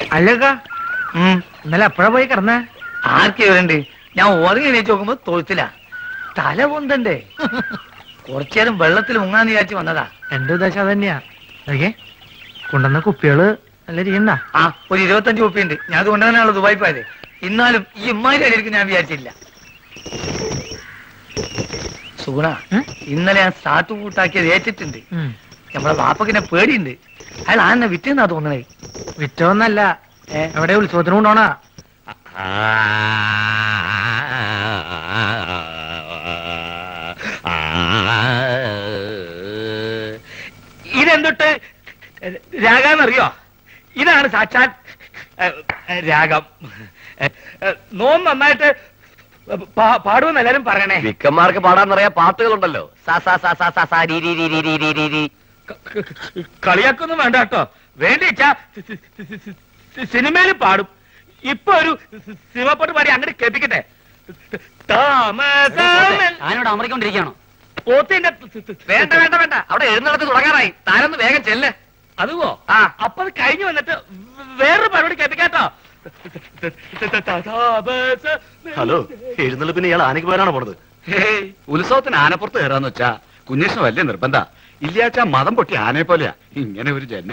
അല്ലക്ക ഇന്നലെ എപ്പോഴാ പോയി കിടന്നേ ആർക്കെ വരണ്ട് ഞാൻ ഉറങ്ങി എണീച്ച് നോക്കുമ്പോ തൊഴുത്തില്ല തല പൊന്തണ്ടേ കുറച്ചേരം വെള്ളത്തിൽ മുങ്ങാന്ന് വിചാരിച്ച് വന്നതാ എന്റെ ഉദ്ദേശം അത് തന്നെയാ ഓക്കെ കൊണ്ടുവന്ന കുപ്പികള് നല്ല ഇരിക്കണ്ട ആ ഒരു ഇരുപത്തഞ്ച് കുപ്പിയുണ്ട് ഞാൻ അത് കൊണ്ടുവന്നാണല്ലോ ദുബായി പോയത് എന്നാലും ഈ ഇമ്മാരി അടിയിരിക്കും ഞാൻ വിചാരിച്ചില്ല സുഗുണ ഉം? ഇന്നലെ ഞാൻ സാട്ട് കൂട്ടാക്കിയത് ഏറ്റിട്ടുണ്ട് ഉം. നമ്മളെ വാപ്പക്കിനെ പേടിയുണ്ട് അയാൾ ആന്നെ വിറ്റെന്നാ തോന്നണേ വിറ്റോന്നല്ല ഏ? എവിടെ ഉത്സവത്തിന് കൊണ്ടോണാ ഇതെന്തൊട്ട് രാഗാന്നറിയോ ഇതാണ് സാക്ഷാൽ ഏ, ഏ, രാഗം ഏ, ഏ, നോം നന്നായിട്ട് പാ- പാടുമെന്ന് എല്ലാരും പറയണേ വിക്കന്മാർക്ക് പാടാന്നറിയാ പാട്ടുകളുണ്ടല്ലോ സാ സാ സാ സാ സാ സാ രീ രീ രീ രീ രീ രീ രീ ക- ക- ക- കളിയാക്കൊന്നും വേണ്ട കേട്ടോ വേണ്ടിച്ചാ സിനിമയിൽ പാടും ഇപ്പൊ ഒരു സിനിമപ്പാട്ട് പാടി അങ്ങോട്ട് കേൾപ്പിക്കട്ടെ താമസമൽ ഞാനിവിടെ അമറിക്കൊണ്ടിരിക്കുകയാണോ പോത്തിന്റെ വേണ്ട വേണ്ട വേണ്ട അവിടെ എഴുന്നള്ളത്ത് തുടങ്ങാറായി താനൊന്ന് വേഗം ചെല്ല് അതുവോ ആ അപ്പൊ അത് കഴിഞ്ഞു വന്നിട്ട് വേറൊരു പരിപാടി കേൾപ്പിക്കാട്ടോ ഹലോ എഴുന്നള്ളിപ്പിന് ഇയാൾ ആനയ്ക്ക് പോരാണോ പോണത് ഹേയ് ഉത്സവത്തിന് ആനപ്പുറത്ത് കയറാന്ന് വെച്ചാ കുഞ്ഞേഷന് വലിയ നിർബന്ധ ഇല്ലാച്ചാ മതം പൊട്ടി ആനയെ പോലെയാ ഇങ്ങനെ ഒരു ജന്മ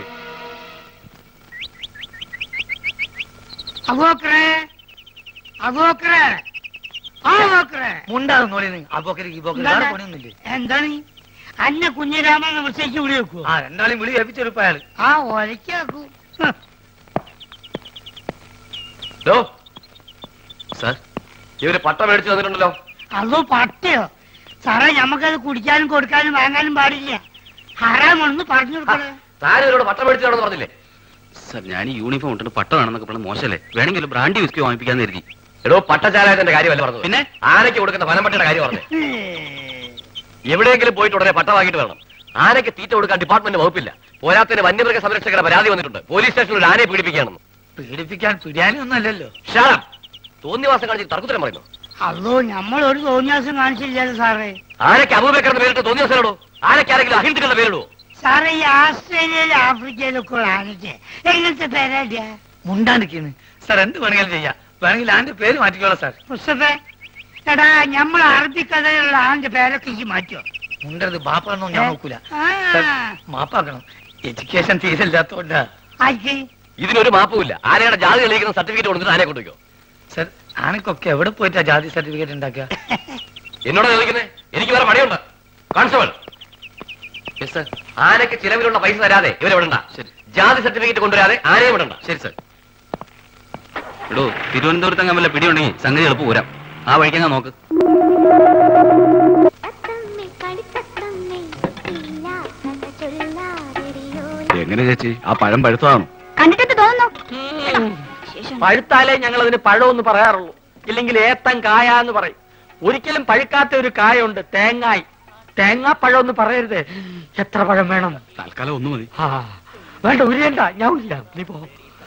അബോക്കറേ അബോക്കറേ ആ അബോക്കറേ മുണ്ടാതെ നോളി അബോക്കరికి ഈ ബോക്കര് വേറെ പണിയൊന്നുമില്ലേ എന്താണ് അന്നെ കുഞ്ഞിരാമൻ വിളിച്ചേക്ക് വിളി വെക്കൂ ആ രണ്ടാളും വിളി കേൾപ്പിച്ചെടുപ്പ അയാള് ആ ഒലക്കാക്കൂ ഡോ സാർ ഇവര് പട്ട മേടിച്ചു തന്നിട്ടുണ്ടല്ലോ അതോ പട്ടയോ സാറേ ഞമ്മക്കത് കുടിക്കാനും കൊടുക്കാനും വാങ്ങാനും പാടില്ല ഹറാമൊന്ന് പറഞ്ഞു കൊടുക്കണേ താൻ ഇവരോട് പട്ട മേടിച്ചു തരണമെന്ന് പറഞ്ഞില്ലേ സാർ ഞാൻ ഈ യൂണിഫോം ഇട്ടിട്ട് പട്ട വേണമെന്നൊക്കെ പറഞ്ഞ മോശമല്ലേ വേണമെങ്കിൽ ഒരു ബ്രാൻഡി വിസ്കി വാങ്ങിപ്പിക്കാന്ന് കരുതി എടോ പട്ടചാരായത്തിന്റെ കാര്യമല്ല പറഞ്ഞത് പിന്നെ? ആനയ്ക്ക് കൊടുക്കുന്ന വനംപട്ടയുടെ കാര്യം പറഞ്ഞു എവിടെയെങ്കിലും പോയിട്ട് ഉടനെ പട്ട വാങ്ങിയിട്ട് വരണം ആനയ്ക്ക് തീറ്റ കൊടുക്കാൻ ഡിപ്പാർട്ട്മെന്റ് വകുപ്പില്ല പോരാത്തതിന് വന്യമൃഗ സംരക്ഷകരുടെ പരാതി വന്നിട്ടുണ്ട് പോലീസ് സ്റ്റേഷനിൽ ഒരു ആനയെ പീഡിപ്പിക്കുകയാണെന്ന് പീഡിപ്പിക്കാൻ തുര്യാനൊന്നും അല്ലല്ലോ ഷാളം തോന്നിവാസം കാണിച്ച് തർക്കുത്തരം പറയുന്നു അതോ നമ്മൾ ഒരു തോന്നിയാസം കാണിച്ചില്ലല്ലോ സാറേ ആനയ്ക്ക് അബൂബക്കറിന്റെ പേരിട്ട് തോന്നിവാസനോടോ ആനയ്ക്ക് ആരെങ്കിലും അഹിന്ദുക്കളുടെ പേരിടുവോ സാറേ ഈ ആസ്ട്രേലിയയിലും ആഫ്രിക്കയിലൊക്കെ ഉള്ള ആനയ്ക്ക് എങ്ങനത്തെ പേരാടിയ മുണ്ടാണ്ടിരിക്കുന്നു സാർ എന്ത് വേണമെങ്കിലും ചെയ്യാം വേണമെങ്കിൽ ആന്റെ പേര് മാറ്റിക്കോളാം സാർ മുസ്തഫേ എടാ നമ്മൾ അറബിക്കഥയിലുള്ള ആന്റെ പേരൊക്കെ ഈ മാറ്റോ മുണ്ടത് ബാപ്പാണെന്നോ ഞാൻ നോക്കൂല ആ, സാർ മാപ്പാക്കണം എഡ്യൂക്കേഷൻ തീരെ ഇല്ലാത്തോണ്ടാ ആയിക്ക്. ഇതിനൊരു മാപ്പുമില്ല ആനയുടെ ജാതി തെളിയിക്കുന്ന സർട്ടിഫിക്കറ്റ് കൊടുത്തിട്ട് ആനയെ കൊണ്ടുവയ്ക്കോ സാർ ആനക്കൊക്കെ എവിടെ പോയിട്ടാ ജാതി സർട്ടിഫിക്കറ്റ് ഉണ്ടാക്കുക എന്നോട് ചോദിക്കുന്നേ എനിക്ക് വേറെ പണിയുണ്ട് കോൺസ്റ്റബിൾ ആനയ്ക്ക് ചിലവിലുള്ള പൈസ തരാതെ ഇവരെ വിടണ്ട ശരി. ജാതി സർട്ടിഫിക്കറ്റ് കൊണ്ടുവരാതെ ആനയെ വിടണ്ട ശരി സാർ എടോ തിരുവനന്തപുരത്ത് അങ്ങനെ വല്ല പിടിയുണ്ടെങ്കിൽ സംഗതി എളുപ്പം പോരാം ആ വഴിക്കങ്ങ് നോക്ക് തത്തമ്മേ കളിത്തത്തമ്മേ ഇല്ലാത്തത് ചൊല്ലാതെറിയോ എങ്ങനെ ചേച്ചി ആ പഴം പഴുത്തതാണോ കണ്ടിട്ട് തോന്നുന്നു ശേഷം പഴുത്താലേ ഞങ്ങൾ അതിന് പഴമെന്ന് പറയാറുള്ളൂ ഇല്ലെങ്കിൽ ഏത്തൻ കായ എന്ന് പറയും ഒരിക്കലും പഴുക്കാത്ത ഒരു കായുണ്ട് തേങ്ങായി തേങ്ങാപ്പഴം എന്ന് പറയരുത് എത്ര പഴം വേണം തൽക്കാലം ഒന്ന് മതി ആ വേണ്ട ഉരിയണ്ട ഞാൻ ഇല്ല നീ പോ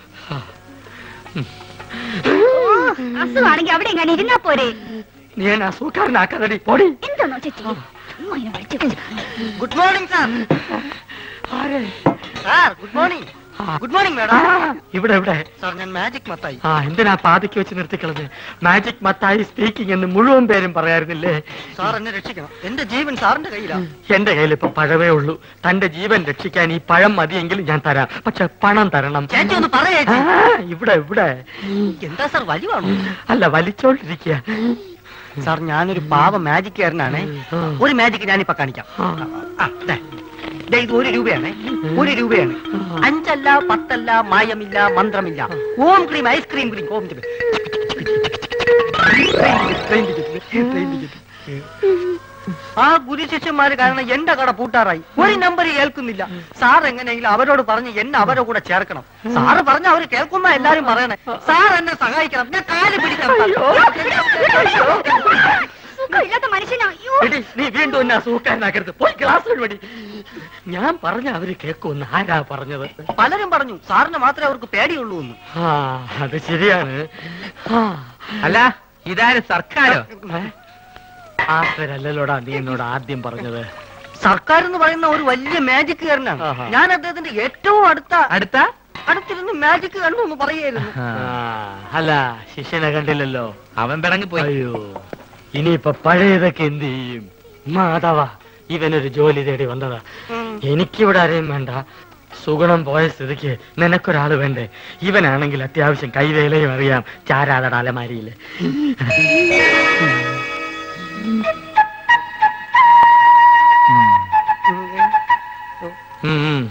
അസുഖമാണെങ്കിൽ അവിടെ എങ്ങനെ ഇരുന്നാ പോരെ നീ എന്നെ അസൂക്കാരനാക്കാതടി പൊടി എന്താണോ ചേച്ചി അമ്മ എന്നെ വിളിച്ചു ഗുഡ് മോർണിംഗ് സാർ ആരെ സാർ ഗുഡ് മോർണിംഗ് ആ. ഗുഡ് മോർണിംഗ് ആ, മേഡം ഇവിടെ ഇവിടെ സാർ ഞാൻ മാജിക് മത്തായി ആ എന്തിനാ പാതിക്ക് വെച്ച് നിർത്തിക്കളഞ്ഞ് മാജിക് മത്തായി സ്പീക്കിംഗ് എന്ന് മുഴുവൻ പേരും പറയാറുന്നില്ലേ സാർ എന്നെ രക്ഷിക്കണം എന്റെ ജീവൻ സാറിന്റെ കയ്യിലാണ് എന്റെ കയ്യിൽ ഇപ്പൊ പഴമേ ഉള്ളൂ തന്റെ ജീവൻ രക്ഷിക്കാൻ ഈ പഴം മതിയെങ്കിൽ ഞാൻ തരാം പക്ഷെ പണം തരണം ചേച്ചി ഒന്ന് പറയേ ആ, ഇവിടെ ഇവിടെ എന്താ സാർ വലിവാണോ അല്ല വലിച്ചോണ്ടിരിക്കുക സാർ ഞാനൊരു പാവ മാജിക്കാരനാണ് ഒരു മാജിക് ഞാനിപ്പോ കാണിക്കാം ആ. ആ, ദേ. ദേ, ഇത് ഒരു രൂപയാണ് ഒരു രൂപയാണ് അഞ്ചല്ല പത്തല്ല മായമില്ല മന്ത്രമില്ല ഓം ക്രീം ഐസ്ക്രീം ക്രീം ഓം ക്രീം ട്രെയിൻ ടിക്കറ്റ് ട്രെയിൻ ടിക്കറ്റ് ആ ഗുരു ശിഷ്യന്മാര് കാരണം എന്റെ കട പൂട്ടാറായി ഒരു നമ്പർ കേൾക്കുന്നില്ല സാർ എങ്ങനെയെങ്കിലും അവരോട് പറഞ്ഞ് എന്നെ അവരുടെ കൂടെ ചേർക്കണം സാറ് പറഞ്ഞ അവര് കേൾക്കുന്ന എല്ലാരും പറയണേ സാർ എന്നെ സഹായിക്കണം ഞാൻ കാല് പിടിക്കണം സുഖമില്ലാത്ത മനുഷ്യനാ അയ്യോ എടി നീ വീണ്ടും എന്നെ അസൂക്കാരനാക്കരുത് പോയി ക്ലാസ് വഴി ഞാൻ പറഞ്ഞ അവര് കേൾക്കുമെന്ന് ആരാ പറഞ്ഞത് പലരും പറഞ്ഞു സാറിന് മാത്രമേ അവർക്ക് പേടിയുള്ളൂ എന്ന് ആ അത് ശരിയാണ് ആ അല്ല ഇതാര് സർക്കാരോ ഏ? ആ പേരല്ലല്ലോടാ നീ എന്നോട് ആദ്യം പറഞ്ഞത് സർക്കാർ എന്ന് പറയുന്ന ഒരു വലിയ മാജിക്കുകാരനാണ് ആഹാ. ഞാൻ അദ്ദേഹത്തിന്റെ ഏറ്റവും അടുത്ത അടുത്ത അടുത്തിരുന്ന് മാജിക് കണ്ടു എന്ന് പറയായിരുന്നു അല്ല ശിഷ്യനെ കണ്ടില്ലല്ലോ അവൻ പിണങ്ങി പോയി അയ്യോ ഇനിയിപ്പൊ പഴയതൊക്കെ എന്ത് ചെയ്യും മാധവ ഇവനൊരു ജോലി തേടി വന്നതാ ഉം. എനിക്കിവിടെ ആരെയും വേണ്ട സുഗുണം പോയ സ്ഥിതിക്ക് നിനക്കൊരാള് വേണ്ടേ ഇവനാണെങ്കിൽ അത്യാവശ്യം കൈവേലയും അറിയാം ചാരാതട അലമാരിയില് ഉം.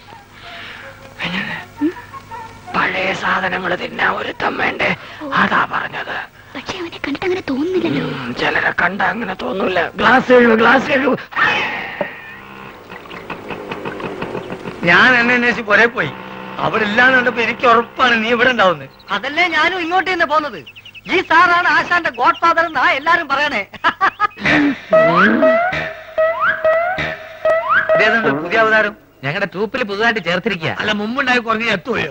പഴയ സാധനങ്ങൾ തിന്നാൻ ഒരുത്തം വേണ്ടേ അതാ പറഞ്ഞത് പക്ഷെ അവനെ കണ്ടിട്ട് അങ്ങനെ തോന്നുന്നില്ലല്ലോ ഉം, ചിലരെ കണ്ട അങ്ങനെ തോന്നൂല ഗ്ലാസ് എഴുവ് ഗ്ലാസ് എഴുവ് ഞാൻ എന്നെ അന്വേഷിച്ച് പുറേ പോയി അവിടെ ഇല്ലാന്ന് കണ്ടപ്പോ എനിക്ക് ഉറപ്പാണ് നീ ഇവിടെ ഉണ്ടാവുന്നത് അതല്ലേ ഞാനും ഇങ്ങോട്ട് തന്നെ പോന്നത് ഈ സാറാണ് ആശാന്റെ ഗോഡ് ഫാദർ എന്നാ എല്ലാരും പറയണേ ഇതേതുണ്ട് പുതിയ അവതാരം ഞങ്ങളുടെ ട്രൂപ്പിൽ പുതുതായിട്ട് ചേർത്തിരിക്കുക അല്ല മുമ്പുണ്ടായി കുറഞ്ഞ് എത്തുകയോ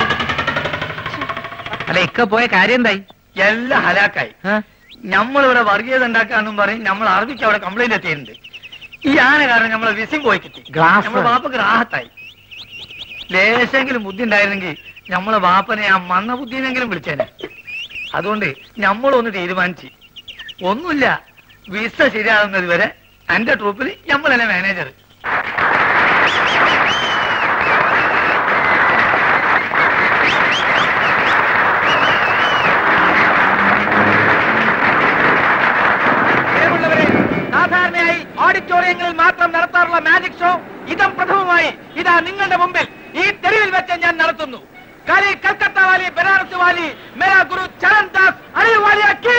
അല്ല ഇക്ക പോയ കാര്യം എന്തായി എല്ലാം ഹലാക്കായി നമ്മളിവിടെ വർഗീയത ഉണ്ടാക്കാന്നും പറയും നമ്മൾ അറബിക്ക് അവിടെ കംപ്ലൈന്റ് എത്തിയിട്ടുണ്ട് ഈ ആന കാരണം നമ്മളെ വിസിം പോയി കിട്ടി ഗ്ലാസ്. നമ്മളെ ബാപ്പക്ക് റാഹത്തായി ലേശെങ്കിലും ബുദ്ധി ഉണ്ടായിരുന്നെങ്കിൽ നമ്മളെ ബാപ്പനെ ആ മന്ന ബുദ്ധിനെങ്കിലും വിളിച്ചേനെ അതുകൊണ്ട് നമ്മളൊന്ന് തീരുമാനിച്ച് ഒന്നുമില്ല വിസ ശരിയാകുന്നത് വരെ എന്റെ ട്രൂപ്പിൽ നമ്മളല്ലേ മാനേജർ പ്രിയമുള്ളവരെ സാധാരണയായി ഓഡിറ്റോറിയങ്ങളിൽ മാത്രം നടത്താറുള്ള മാജിക് ഷോ ഇതം പ്രഥമമായി ഇതാ നിങ്ങളുടെ മുമ്പിൽ ഈ തെരുവിൽ വെച്ച് ഞാൻ നടത്തുന്നു കാലി കൽക്കത്ത വാലി ബനാറസ് വാലി മേരാ ഗുരു ചരൺ ദാസ് അലി വാലിയ കീ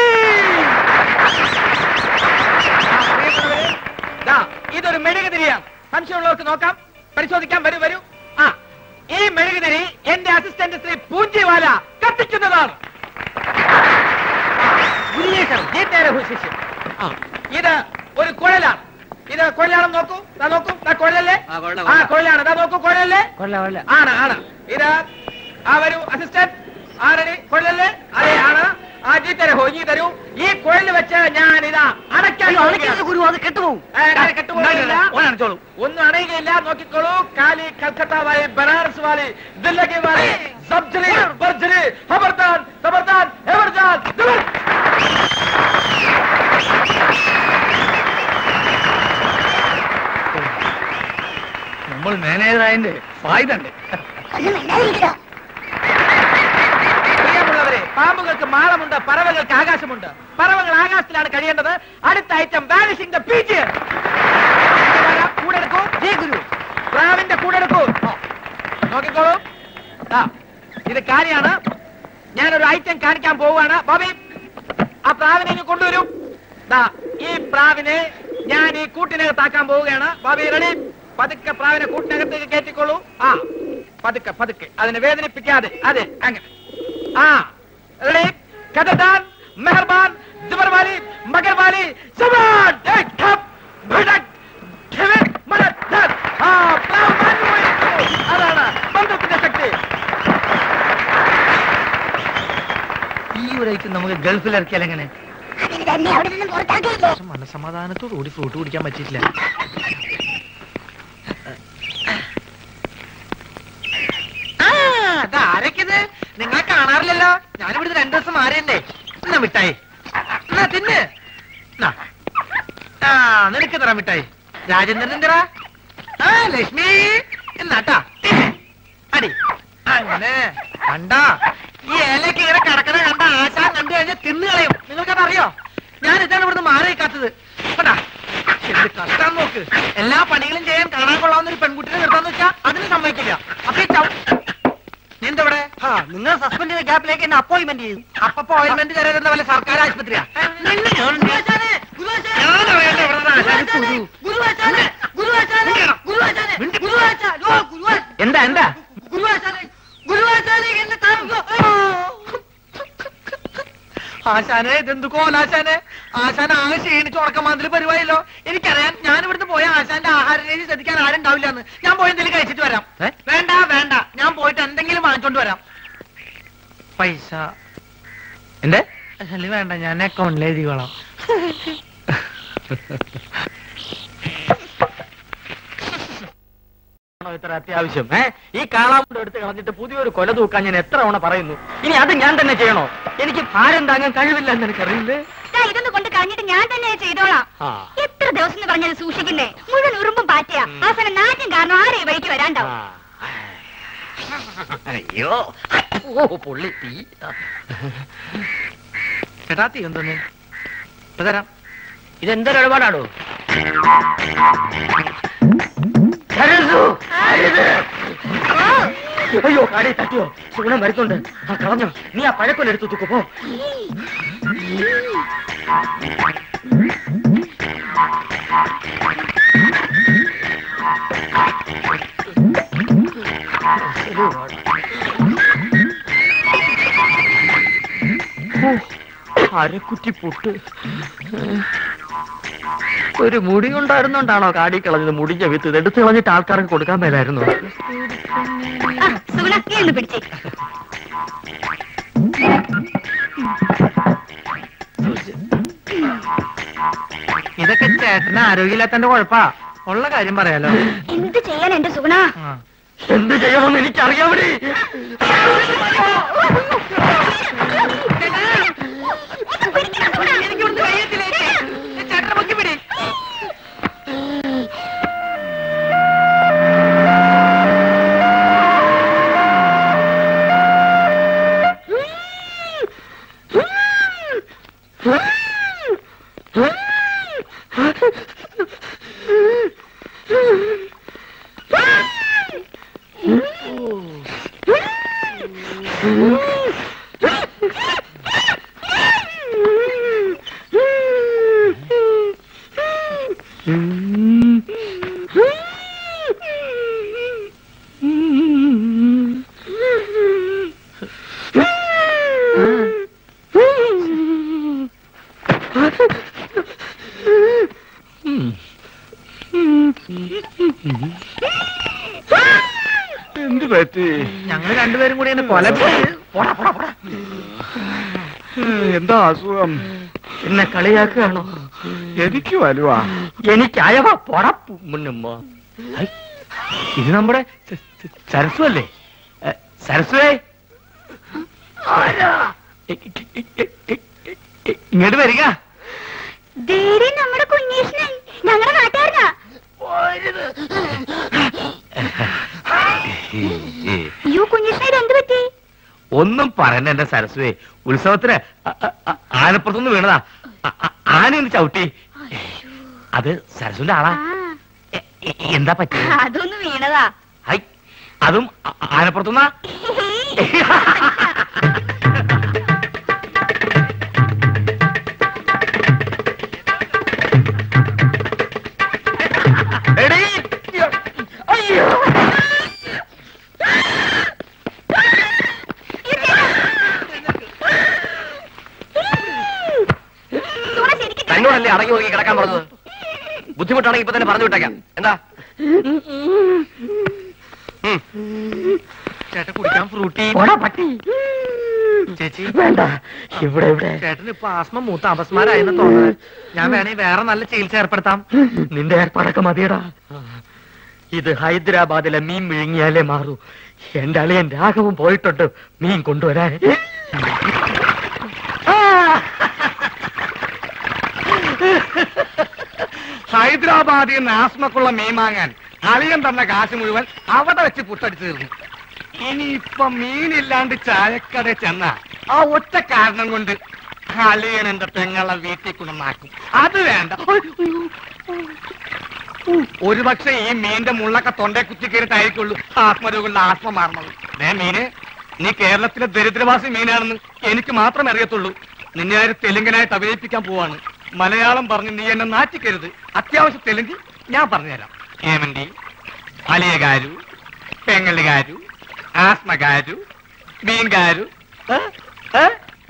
ആ, പ്രിയമുള്ളവരെ, ദാ, ഇതൊരു മെഴുകുതിരിയാണ് സംശയമുള്ളവർക്ക് നോക്കാം പരിശോധിക്കാം വരൂ വരൂ ആ ഈ മെഴുകുതിരി എന്റെ അസിസ്റ്റന്റ് ശ്രീ പൂഞ്ചിവാല കത്തിക്കുന്നതാണ് ശിഷ്യം ആ, ഇത് ഒരു കുഴലാണ് ഇത് കുഴലാണെന്ന് നോക്കൂ ദാ നോക്കൂ ദാ കുഴലല്ലേ ആ കുഴലാണ് ദാ നോക്കൂ കുഴലല്ലേ ആണ് ആണ് ഇത് ആ വരൂ അസിസ്റ്റന്റ് ആരടി കുഴലല്ലേ അതെ ആണ് ആ ജീ തരൂ ഈ തരൂ ഈ കുഴൽ വെച്ച് ഞാൻ ഇതാ അടയ്ക്കാൻ പോവുകയാണ്. ഗുരു അത് കെട്ടുപോകും ഏ, ഞാൻ കെട്ടുപോകുന്നില്ല. ഓണടിച്ചോളൂ ഒന്നും അണയുകയില്ല നോക്കിക്കോളൂ കാലി കൽക്കത്ത വാലി ബനാറസ് വാലി ദില്ലഗി വാലി സബ്ജറി ബർജറി ഖബർദാൻ ഖബർദാൻ എവർജാൻ ദിവർ നമ്മൾ മാനേജറായതിന്റെ ഫായ്ദ ഉണ്ട് ഒന്നും മിണ്ടാതിരിക്കുക പ്രിയമുള്ളവരെ പാമ്പുകൾക്ക് മാളമുണ്ട് പറവകൾക്ക് ആകാശമുണ്ട് പറവകൾ ആകാശത്തിലാണ് കഴിയേണ്ടത് അടുത്ത ഐറ്റം വാനിഷിംഗ് ദ പീച്ച് കൂടെടുക്കൂ ജി ഗുരു പ്രാവിന്റെ കൂടെടുക്കൂ നോക്കിക്കോളൂ ദാ, ഇത് കാര്യമാണ് ഞാനൊരു ഐറ്റം കാണിക്കാൻ പോവുകയാണ് ബോബി ആ പ്രാവിനെ ഇങ്ങ് കൊണ്ടുവരൂ ദാ ഈ പ്രാവിനെ ഞാൻ ഈ കൂട്ടിനകത്താക്കാൻ പോവുകയാണ് ബോബി റെഡി പതുക്കെ പ്രാവിനെ കൂട്ടിനകത്തേക്ക് കയറ്റിക്കോളൂ ആ പതുക്കെ പതുക്കെ അതിനെ വേദനിപ്പിക്കാതെ അതെ അങ്ങനെ ആ റെഡി കഥദാൻ മെഹർബാൻ ജബർവാലി മഗർവാലി ജബാൻ ഏയ്, ഠപ്പ്, ഭടക്, ഠിവിക്, മടക്, ധർ. ആ, പ്രാവ് മാഞ്ഞു പോയിരിക്കുന്നു. അതാണ് ബന്ധത്തിന്റെ ശക്തി ഈ ഒരു ഐറ്റം നമുക്ക് ഗൾഫിൽ ഇറക്കിയാൽ എങ്ങനെ അതിന് തന്നെ അവിടെ നിന്നും പുറത്താക്കിയില്ലേ മനസമാധാനത്തോടു കൂടി ഫ്രൂട്ട് കുടിക്കാൻ പറ്റിയിട്ടില്ല ആരൊക്കെത് നിങ്ങളെ കാണാറില്ലല്ലോ ഞാനിവിടുന്ന് രണ്ടു ദിവസം മാറിയല്ലേ എന്നാ മിഠായി എന്നാ തിന്ന് എന്നാ. ആ നിനക്ക് തരാം മിഠായി രാജേന്ദ്രൻ എന്തിനാ ആ ലക്ഷ്മി എന്നാട്ടാ തിന്ന്. അടി അങ്ങനെ കണ്ടാ ഈ ഇലക്ക് ഇങ്ങനെ കിടക്കണ കണ്ട ആശാൻ കണ്ടു കഴിഞ്ഞാൽ തിന്നു കളയും നിങ്ങൾക്കത് അറിയോ ഞാൻ ഇതാണ് ഇവിടുന്ന് മാറി നിൽക്കാത്തത് കണ്ടാ എന്ത് കഷ്ടം നോക്ക് എല്ലാ പണികളും ചെയ്യാൻ കാണാൻ കൊള്ളാവുന്ന ഒരു പെൺകുട്ടിനെ നിർത്താന്ന് വെച്ചാ അതിന് സമ്മതിക്കില്ല അപ്പൊ ഈ ചവ- നീ എന്താ ഇവിടെ ആ നിങ്ങൾ സസ്പെൻഡ് ചെയ്ത ഗ്യാപ്പിലേക്ക് എന്നെ അപ്പോയിന്റ്മെന്റ് ചെയ്യും അപ്പൊ ഓയിൽമെന്റ് തരുന്ന വല്ല സർക്കാർ ആശുപത്രിയാ നിന്നെ ഞാൻ- ഗുരുവാച്ചാനെ, ഗുരുവാച്ചാനെ, ഞാനറിയാലോ ഇവിടുത്തെ ആശാന് ഗുരുവാച്ചാനെ, കുരു. ഗുരുവാച്ചാനെ, ഗുരുവാച്ചാനെ, ഗുരുവാച്ചാനെ, ഗുരുവാച്ചാ- ഓ, ഗുരുവാ- എന്താ എന്താ ഗുരുവാച്ചാനെ, ഗുരുവാച്ചാനെ, എന്നെ താങ്ങോ. അയ്യോ. ആശാനെ ഇതെന്ത് കോലാശാനെ ആശാൻ ആകെ ക്ഷീണിച്ച് ഉറക്കമാതിരി പരിപാടിയല്ലോ എനിക്കറിയാം ഞാൻ ഇവിടുന്ന് പോയ ആശാന്റെ ആഹാര രീതി ശ്രദ്ധിക്കാൻ ആരും ഉണ്ടാവില്ല എന്ന് ഞാൻ പോയി എന്തെങ്കിലും കഴിച്ചിട്ട് വരാം ഏ? വേണ്ട വേണ്ട ഞാൻ പോയിട്ട് എന്തെങ്കിലും വാങ്ങിച്ചോണ്ട് വരാം പൈസ എന്റെ അല്ല വേണ്ട ഞാൻ അക്കൗണ്ടിൽ എഴുതിക്കോളാം ഇത്ര അത്യാവശ്യം ഏ ഈ കാളാമുണ്ട് എടുത്ത് കളഞ്ഞിട്ട് പുതിയൊരു കൊല തൂക്കാൻ ഞാൻ എത്ര തവണ പറയുന്നു ഇനി അത് ഞാൻ തന്നെ ചെയ്യണോ എനിക്ക് ഭാരം താങ്ങാൻ കഴിവില്ല എന്ന് എനിക്കറിയില്ലേ ദാ ഇതൊന്ന് കൊണ്ട് കളഞ്ഞിട്ട് ഞാൻ തന്നെ ചെയ്തോളാം ആ. എത്ര ദിവസം എന്ന് പറഞ്ഞത് സൂക്ഷിക്കുന്നേ മുഴുവൻ ഉറുമ്പും പാറ്റയാ അവസാനം നാറ്റും കാരണം ആരെ ഈ വഴിക്ക് വരാണ്ടാവും അയ്യോ ഓ പുള്ളി തീ ചേട്ടാ തീ എന്തോന്ന് ഇപ്പൊ തരാം ഇതെന്തൊരു ഇടപാടാടോ അയ്യോ കാടി തട്ടിയോ സുഗുണം വരുന്നുണ്ട് ആ കളഞ്ഞോ നീ ആ പഴക്കൊല്ല എടുത്തു തൂക്കു പോ അരക്കുറ്റി പുട്ട് ഒരു മുടി കൊണ്ടായിരുന്നോണ്ടാണോ കാടി കളഞ്ഞത് മുടിഞ്ഞ വിത്ത് ഇത് എടുത്ത് കളഞ്ഞിട്ട് ആൾക്കാർക്ക് കൊടുക്കാൻ മേലായിരുന്നു ആ സുഗുണ നീ ഒന്ന് പിടിച്ചേ ഇതൊക്കെ ചേട്ടന് ആരോഗ്യമില്ലാത്തന്റെ കുഴപ്പാ ഉള്ള കാര്യം പറയാലോ എന്ത് ചെയ്യാൻ എന്റെ സുഗുണ ആ. എന്ത് ചെയ്യണമെന്ന് എനിക്കറിയാമടി എന്ത് പറ്റി ഞങ്ങള് രണ്ടുപേരും കൂടി എന്നെ കൊല പോടാ പോടാ പോടാ എന്താ അസുഖം എന്നെ കളിയാക്കുകയാണോ എനിക്ക് വലുവാ എനിക്കായവാ പോടാ മുന്നമ്മ ഇത് നമ്മുടെ സ- സ- സരസു അല്ലേ എ, സരസുവേ എ- എ- എ- എ- എ- എ- ഇങ്ങോട്ട് വരിക ധീരെ നമ്മുടെ കുഞ്ഞീഷ്ണൻ ഞങ്ങളുടെ നാട്ടുകാരനാ അയ്യോ കുഞ്ഞീഷ്ണ ഇത് എന്ത് പറ്റി ഒന്നും പറയണ്ട എന്റെ സരസ്വേ ഉത്സവത്തിന് അ- അ- അ- ആനപ്പുറത്തുനിന്ന് വീണതാ അ- അ- ആനയൊന്ന് ചവിട്ടി അത് സരസുന്റെ ആളാ ആ എ- എ- എന്താ പറ്റി അതൊന്ന് വീണതാ ഹൈ അതും അ- ആനപ്പുറത്തുനിന്നാ എടീ, അയ്യോ സുഗുണ ശരിക്കും തന്നോടല്ലേ അടങ്ങി ഒതുങ്ങി കിടക്കാൻ പറഞ്ഞത് ബുദ്ധിമുട്ടാണെങ്കിൽ ഇപ്പൊ തന്നെ പറഞ്ഞു വിട്ടേക്കാം എന്താ ഉം. ചേട്ടൻ കുടിക്കാൻ ഫ്രൂട്ടി പോടാ പട്ടി ചേച്ചി വേണ്ട ഇവിടെ ഇവിടെ ചേട്ടന് ഇപ്പൊ ആസ്മ മൂത്ത അപസ്മാരായെന്ന് തോന്നുന്നത് ഞാൻ വേണേ വേറെ നല്ല ചികിത്സ ഏർപ്പെടുത്താം നിന്റെ ഏർപ്പാടൊക്കെ മതിയടാ ഇത് ഹൈദരാബാദിലെ മീൻ വിഴുങ്ങിയാലേ മാറൂ എന്റെ അളിയൻ രാഘവൻ പോയിട്ടുണ്ട് മീൻ കൊണ്ടുവരാൻ ഹൈദരാബാദിൽ നിന്ന് ആസ്മക്കുള്ള മീൻ വാങ്ങാൻ അളിയൻ തന്ന കാശ് മുഴുവൻ അവിടെ വെച്ച് പുട്ടടിച്ചു തീർന്നു ഇനിയിപ്പൊ മീനില്ലാണ്ട് ചായക്കട ചെന്ന ആ ഒറ്റ കാരണം കൊണ്ട് അളിയൻ എന്റെ പെങ്ങളെ വീട്ടിൽ കൊണ്ടുവന്നാക്കും അത് വേണ്ട ഒരു പക്ഷെ ഈ മീന്റെ മുള്ളൊക്കെ തൊണ്ടേ കുത്തി കയറിട്ടായിരിക്കുള്ളൂ ആത്മരോഗങ്ങളുടെ ആത്മ മാറണത് ഏ മീന് നീ കേരളത്തിലെ ദരിദ്രവാസി മീനാണെന്ന് എനിക്ക് മാത്രമേ അറിയത്തുള്ളൂ നിന്നെ ആര് തെലുങ്കനായിട്ട് അഭിനയിപ്പിക്കാൻ പോവാണ് മലയാളം പറഞ്ഞ് നീ എന്നെ നാറ്റിക്കരുത് അത്യാവശ്യം തെലുങ്ക് ഞാൻ പറഞ്ഞുതരാം ഏമന്തി അലിയകാരു പെങ്ങലുകാരു ആസ്മകാരു മീൻകാരു ഏ? ഏ?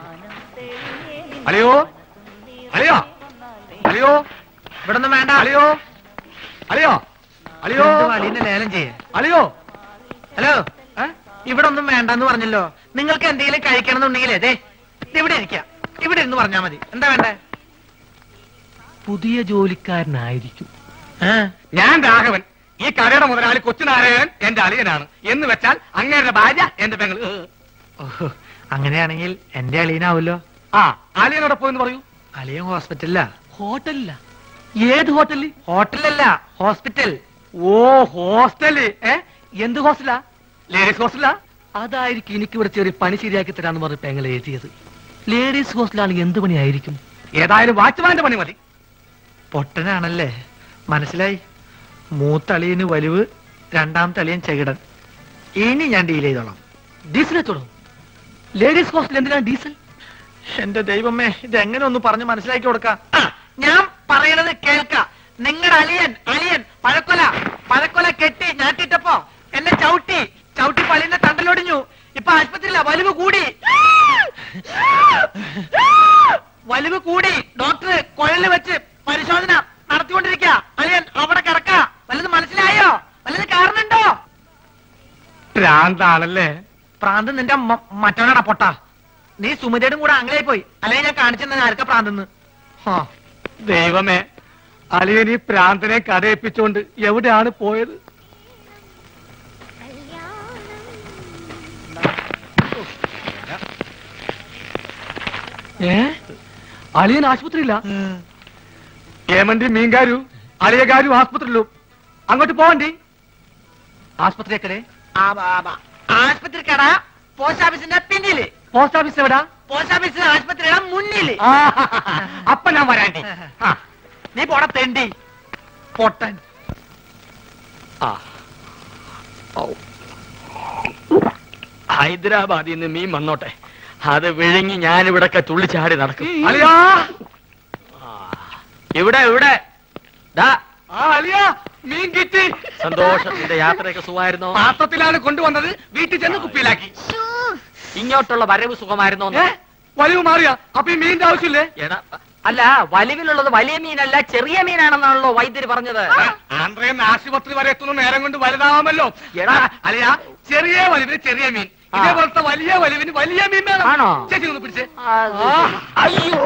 അളിയോ അളിയോ അളിയോ ഇവിടെ ഒന്നും വേണ്ട അളിയോ അളിയോ അളിയോ അലീനെ ലേലം ചെയ്യേ അളിയോ ഹലോ ഇവിടെ ഒന്നും വേണ്ടെന്ന് പറഞ്ഞല്ലോ നിങ്ങൾക്ക് എന്തെങ്കിലും കഴിക്കണം എന്നുണ്ടെങ്കിലേ ദേ ദേ ഇവിടെ ഇരിക്കാം ഇവിടെ ഇരുന്ന് പറഞ്ഞാ മതി എന്താ വേണ്ടേ പുതിയ ജോലിക്കാരനായിരിക്കും ഏ? ഞാൻ രാഘവൻ ഈ കടയുടെ മുതലാളി കൊച്ചുനാരായണൻ എന്റെ അളിയനാണ് എന്ന് വെച്ചാൽ അങ്ങേരുടെ ഭാര്യ എന്റെ പെങ്ങൾ ഓഹോ, അങ്ങനെയാണെങ്കിൽ എന്റെ അളിയനാവല്ലോ ആ അളിയനോടെ പോയെന്ന് പറയൂ അളിയൻ ഹോസ്പിറ്റലിലാ ഹോട്ടലില്ല ഏത് ഹോട്ടലിൽ ഹോട്ടലല്ല ഹോസ്പിറ്റൽ ഓ ഹോസ്റ്റല് ഏ എന്ത് ഹോസ്റ്റലാ ലേഡീസ് ഹോസ്റ്റലാ അതായിരിക്കും എനിക്ക് ഇവിടെ ചെറിയ പണി ശരിയാക്കി തരാന്ന് പറഞ്ഞ് പെങ്ങൾ എഴുതിയത് ലേഡീസ് ഹോസ്റ്റലാണ് എന്ത് പണിയായിരിക്കും ഏതായാലും വാച്ച്മാന്റെ പണി മതി പൊട്ടനാണല്ലേ മനസ്സിലായി മൂത്തളിയന് വലിവ് രണ്ടാമത്തെ അളിയൻ ചെകിടൻ ഇനി ഞാൻ ഡീൽ ചെയ്തോളാം ഡീസൽ വെച്ചോളൂ ലേഡീസ് ഹോസ്റ്റൽ എന്തിനാണ് ഡീസൽ എന്റെ ദൈവമേ ഇത് എങ്ങനെ ഒന്ന് പറഞ്ഞ് മനസ്സിലാക്കി കൊടുക്കാം ആ, ഞാൻ പറയണത് കേൾക്ക നിങ്ങളുടെ അളിയൻ അളിയൻ പഴക്കൊല പഴക്കൊല കെട്ടി ഞാട്ടിട്ടപ്പോ എന്നെ ചവിട്ടി ചവിട്ടി പള്ളിന്റെ തണ്ടലൊടിഞ്ഞു ഇപ്പൊ ആശുപത്രിയില്ല വലിവ് കൂടി വലിവ് കൂടി ഡോക്ടർ കുഴലിൽ വെച്ച് പരിശോധന നടത്തിക്കൊണ്ടിരിക്കുക അളിയൻ അവിടെ കിടക്ക വല്ലത് മനസ്സിലായോ വല്ലത് കാരണുണ്ടോ ഭ്രാന്താണല്ലേ പ്രാന്ത് നിന്റെ മ- മറ്റവനാടാ പൊട്ട നീ സുമിതയുടെ കൂടെ അങ്ങനെയായി പോയി അല്ലെങ്കിൽ ഞാൻ കാണിച്ചു ആർക്ക പ്രാന്തെന്ന് ആ, ദൈവമേ അളിയൻ ഈ പ്രാന്തനെ കടയിപ്പിച്ചുകൊണ്ട് എവിടെയാണ് പോയത് ഏ അളിയൻ ആശുപത്രിയില്ല ഏമന്റി മീൻകാരു അളിയകാരു ആസ്പത്രിയിലു അങ്ങോട്ട് പോവണ്ടി ആസ്പത്രി എക്കടെ ആശുപത്രി കട പോസ്റ്റ് ഓഫീസിന്റെ പിന്നില് പോസ്റ്റ് ഓഫീസ് എവിടാ പോസ്റ്റ് ഓഫീസ് ആശുപത്രിയുടെ മുന്നില് ആ, അപ്പൊ ഞാൻ വരാണ്ടി ആ, നീ പോട തെണ്ടി പൊട്ടൻ ഹൈദരാബാദിൽ നിന്ന് മീൻ വന്നോട്ടെ അത് വിഴുങ്ങി ഞാനിവിടൊക്കെ തുള്ളിച്ചാടി നടക്കും അളിയാ ഇവിടെ ഇവിടെ ദാ ആ അളിയാ മീൻ കിട്ടി സന്തോഷത്തിന്റെ യാത്രയൊക്കെ സുഖമായിരുന്നോ പാത്രത്തിലാണ് കൊണ്ടുവന്നത് വീട്ടിൽ ചെന്ന് കുപ്പിയിലാക്കി ഇങ്ങോട്ടുള്ള വരവ് സുഖമായിരുന്നോ ഏ വലിവ് മാറിയ അപ്പൊ ഈ മീനിന്റെ ആവശ്യമില്ലേ എടാ അല്ല വലിവിലുള്ളത് വലിയ മീനല്ല ചെറിയ മീനാണെന്നാണല്ലോ വൈദ്യര് പറഞ്ഞത് ആന്ധ്രയിൽ ആശുപത്രി വരെ എത്തുന്ന നേരം കൊണ്ട് വലുതാവാമല്ലോ എടാ അളിയാ ചെറിയ വലിവിന് ചെറിയ മീൻ ആ. ഇതേപോലത്തെ വലിയ വലിവിന് വലിയ മീൻ വേണം ആണോ? ചേച്ചി ഒന്ന് പിടിച്ചേ ആ, അയ്യോ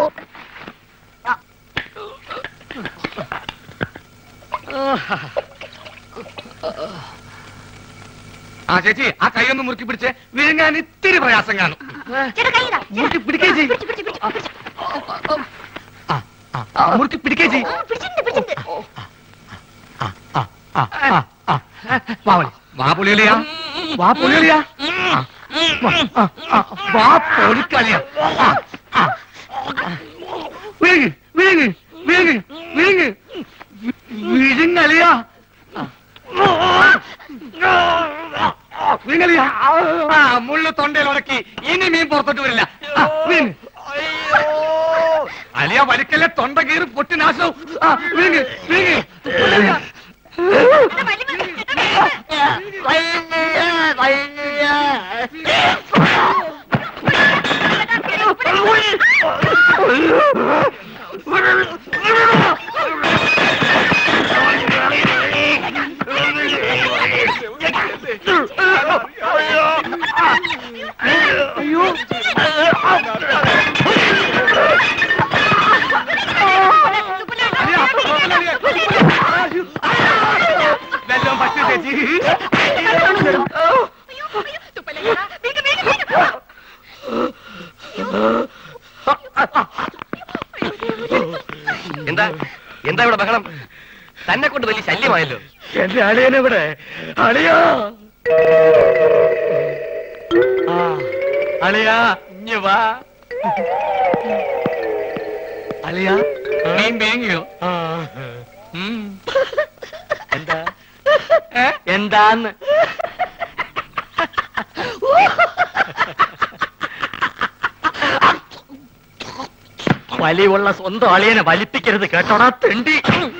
ആ ചേച്ചി ആ കൈ ഒന്ന് മുറുക്കി പിടിച്ചേ വിഴുങ്ങാൻ ഇത്തിരി പ്രയാസം കാണും ചേട്ടാ കൈയിടാ മുറുക്കി പിടിക്കേ ചെയ് പിടിച്ച് പിടിച്ച് പിടിച്ച് പിടിച്ച് ആ, ആ, ആ, മുറുക്കി പിടിക്കേ ചെയ് ഓ, പിടിച്ചിട്ടുണ്ട് പിടിച്ചിട്ടുണ്ട് ആ, ആ, ആ, ആ. വാ വളി. വാ പുലിയലിയാ വാ പുലിയലിയാ ആ, വാ, ആ, ആ, വാ പൊളിക്കളിയാ ആ, ആ. വിഴുങ്ങ് വിഴുങ്ങ് വിഴുങ്ങ് വിഴുങ്ങ് വിഴുങ്ങലിയാ വിഴുങ്ങലിയാ ആ മുള്ളു തൊണ്ടയിൽ ഉടക്കി ഇനി മീൻ പുറത്തോട്ട് വരില്ല ആ, വിഴുങ്ങ് അലിയ വലിക്കല്ലേ തൊണ്ട കീറി പൊട്ടി നാശവും ആ വിഴുങ്ങ് വിഴുങ്ങ് പുലിയലിയാ. ചേട്ടാ, വലിവ്, ചേട്ടാ, വലിവ്. അലിയ, അലിയ, വെല്ലോം പറ്റു ചേച്ചി തുപ്പലല്ലേടാ. വേഗം, വേഗം, വേഗം. എന്താ എന്താ ഇവിടെ ബഹളം തന്നെ കൊണ്ട് വലിയ ശല്യമായല്ലോ എന്റെ അളിയനെവിടെ അളിയാ ആ, അളിയാ ഇഞ്ഞ് വാ അളിയാ മീൻ വേങ്ങിയോ ഉം. എന്താ ഏ? എന്താന്ന് വലിയുള്ള സ്വന്തം അളിയനെ വലിപ്പിക്കരുത് കേട്ടോടാ തെണ്ടി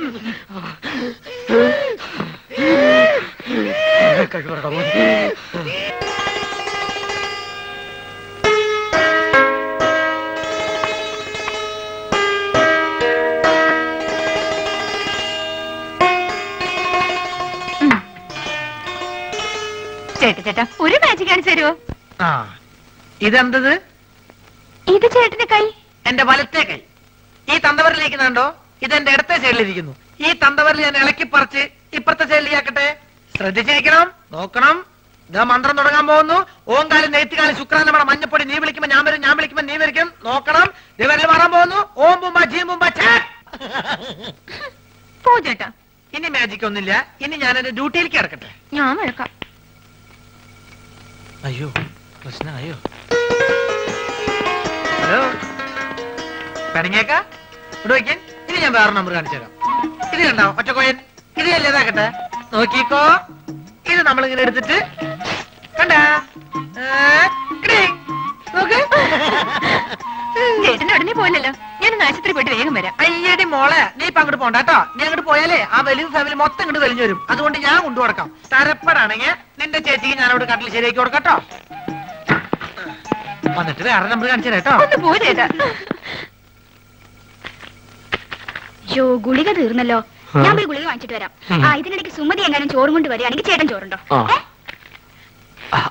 ചേട്ടാ ചേട്ടാ ഒരു മാജിക് കാണിച്ചു തരുമോ ആ ഇതെന്തത് ഇത് ചേട്ടന്റെ കൈ എന്റെ വലത്തെ കൈ ഈ തന്തവരിലേക്ക് കണ്ടോ ഇത് എന്റെ ഇടത്തെ സൈഡിലിരിക്കുന്നു ഈ തന്തവരിൽ ഞാൻ ഇളക്കി പറിച്ച് ഇപ്പുറത്തെ സൈഡിലേക്കട്ടെ ശ്രദ്ധിച്ചിരിക്കണം നോക്കണം ഇതാ മന്ത്രം തുടങ്ങാൻ പോകുന്നു ഓങ്കാലം നെയ്ത്തുകാലം ശുക്രാൻ നമ്മുടെ മഞ്ഞപ്പൊടി നീ വിളിക്കുമ്പോ ഞാൻ വരും ഞാൻ വിളിക്കുമ്പോ നീ വരിക്കും നോക്കണം ദിവരിൽ മാറാൻ പോകുന്നു ഓം ബുംബ ജീം ബുംബ ചാ പോ ചേട്ടാ ഇനി മാജിക് ഒന്നുമില്ല ഇനി ഞാൻ എന്റെ ഡ്യൂട്ടിയിലേക്ക് കിടക്കട്ടെ ഞാൻ വഴക്കാം അയ്യോ പ്രശ്നമായോ ഹലോ പിണങ്ങിയേക്ക ഇവിടെ വയ്ക്കാൻ ഇനി ഞാൻ വേറെ നമ്പർ കാണിച്ചേക്കാം ഇത് കണ്ടോ ഒറ്റക്കോയൻ ഇത് അല്ലേതാക്കട്ടെ നോക്കിക്കോ ഇത് നമ്മളിങ്ങനെ എടുത്തിട്ട് കണ്ടാ ഏ, കിടി. നോക്ക് ചേട്ടന്റെ ഉടനെ പോയില്ലല്ലോ ഞാൻ ആശുപത്രി പോയിട്ട് വേഗം വരാം അയ്യടി മോളെ നീ ഇപ്പൊ അങ്ങോട്ട് പോണ്ട കേട്ടോ നീ അങ്ങോട്ട് പോയാലേ ആ വലിയ ഫാമിലി മൊത്തം ഇങ്ങോട്ട് വലിഞ്ഞു വരും അതുകൊണ്ട് ഞാൻ കൊണ്ടു കൊടുക്കാം തരപ്പെടാണെങ്കിൽ നിന്റെ ചേച്ചിക്ക് ഞാൻ അവിടെ കട്ടിൽ ശരിയാക്കി കൊടുക്കട്ടോ വന്നിട്ട് വേറെ നമ്പർ കാണിച്ചു കേട്ടോ ഒന്ന് പോ ചേട്ടാ യോ ഗുളിക തീർന്നല്ലോ ഞാൻ പോയി ഗുളിക വാങ്ങിച്ചിട്ട് വരാം ആ ഇതിനിടയ്ക്ക് സുമതി എങ്ങാനും ചോറും കൊണ്ട് വരികയാണെങ്കിൽ ചേട്ടൻ ചോറുണ്ടോ ആ. ഏ?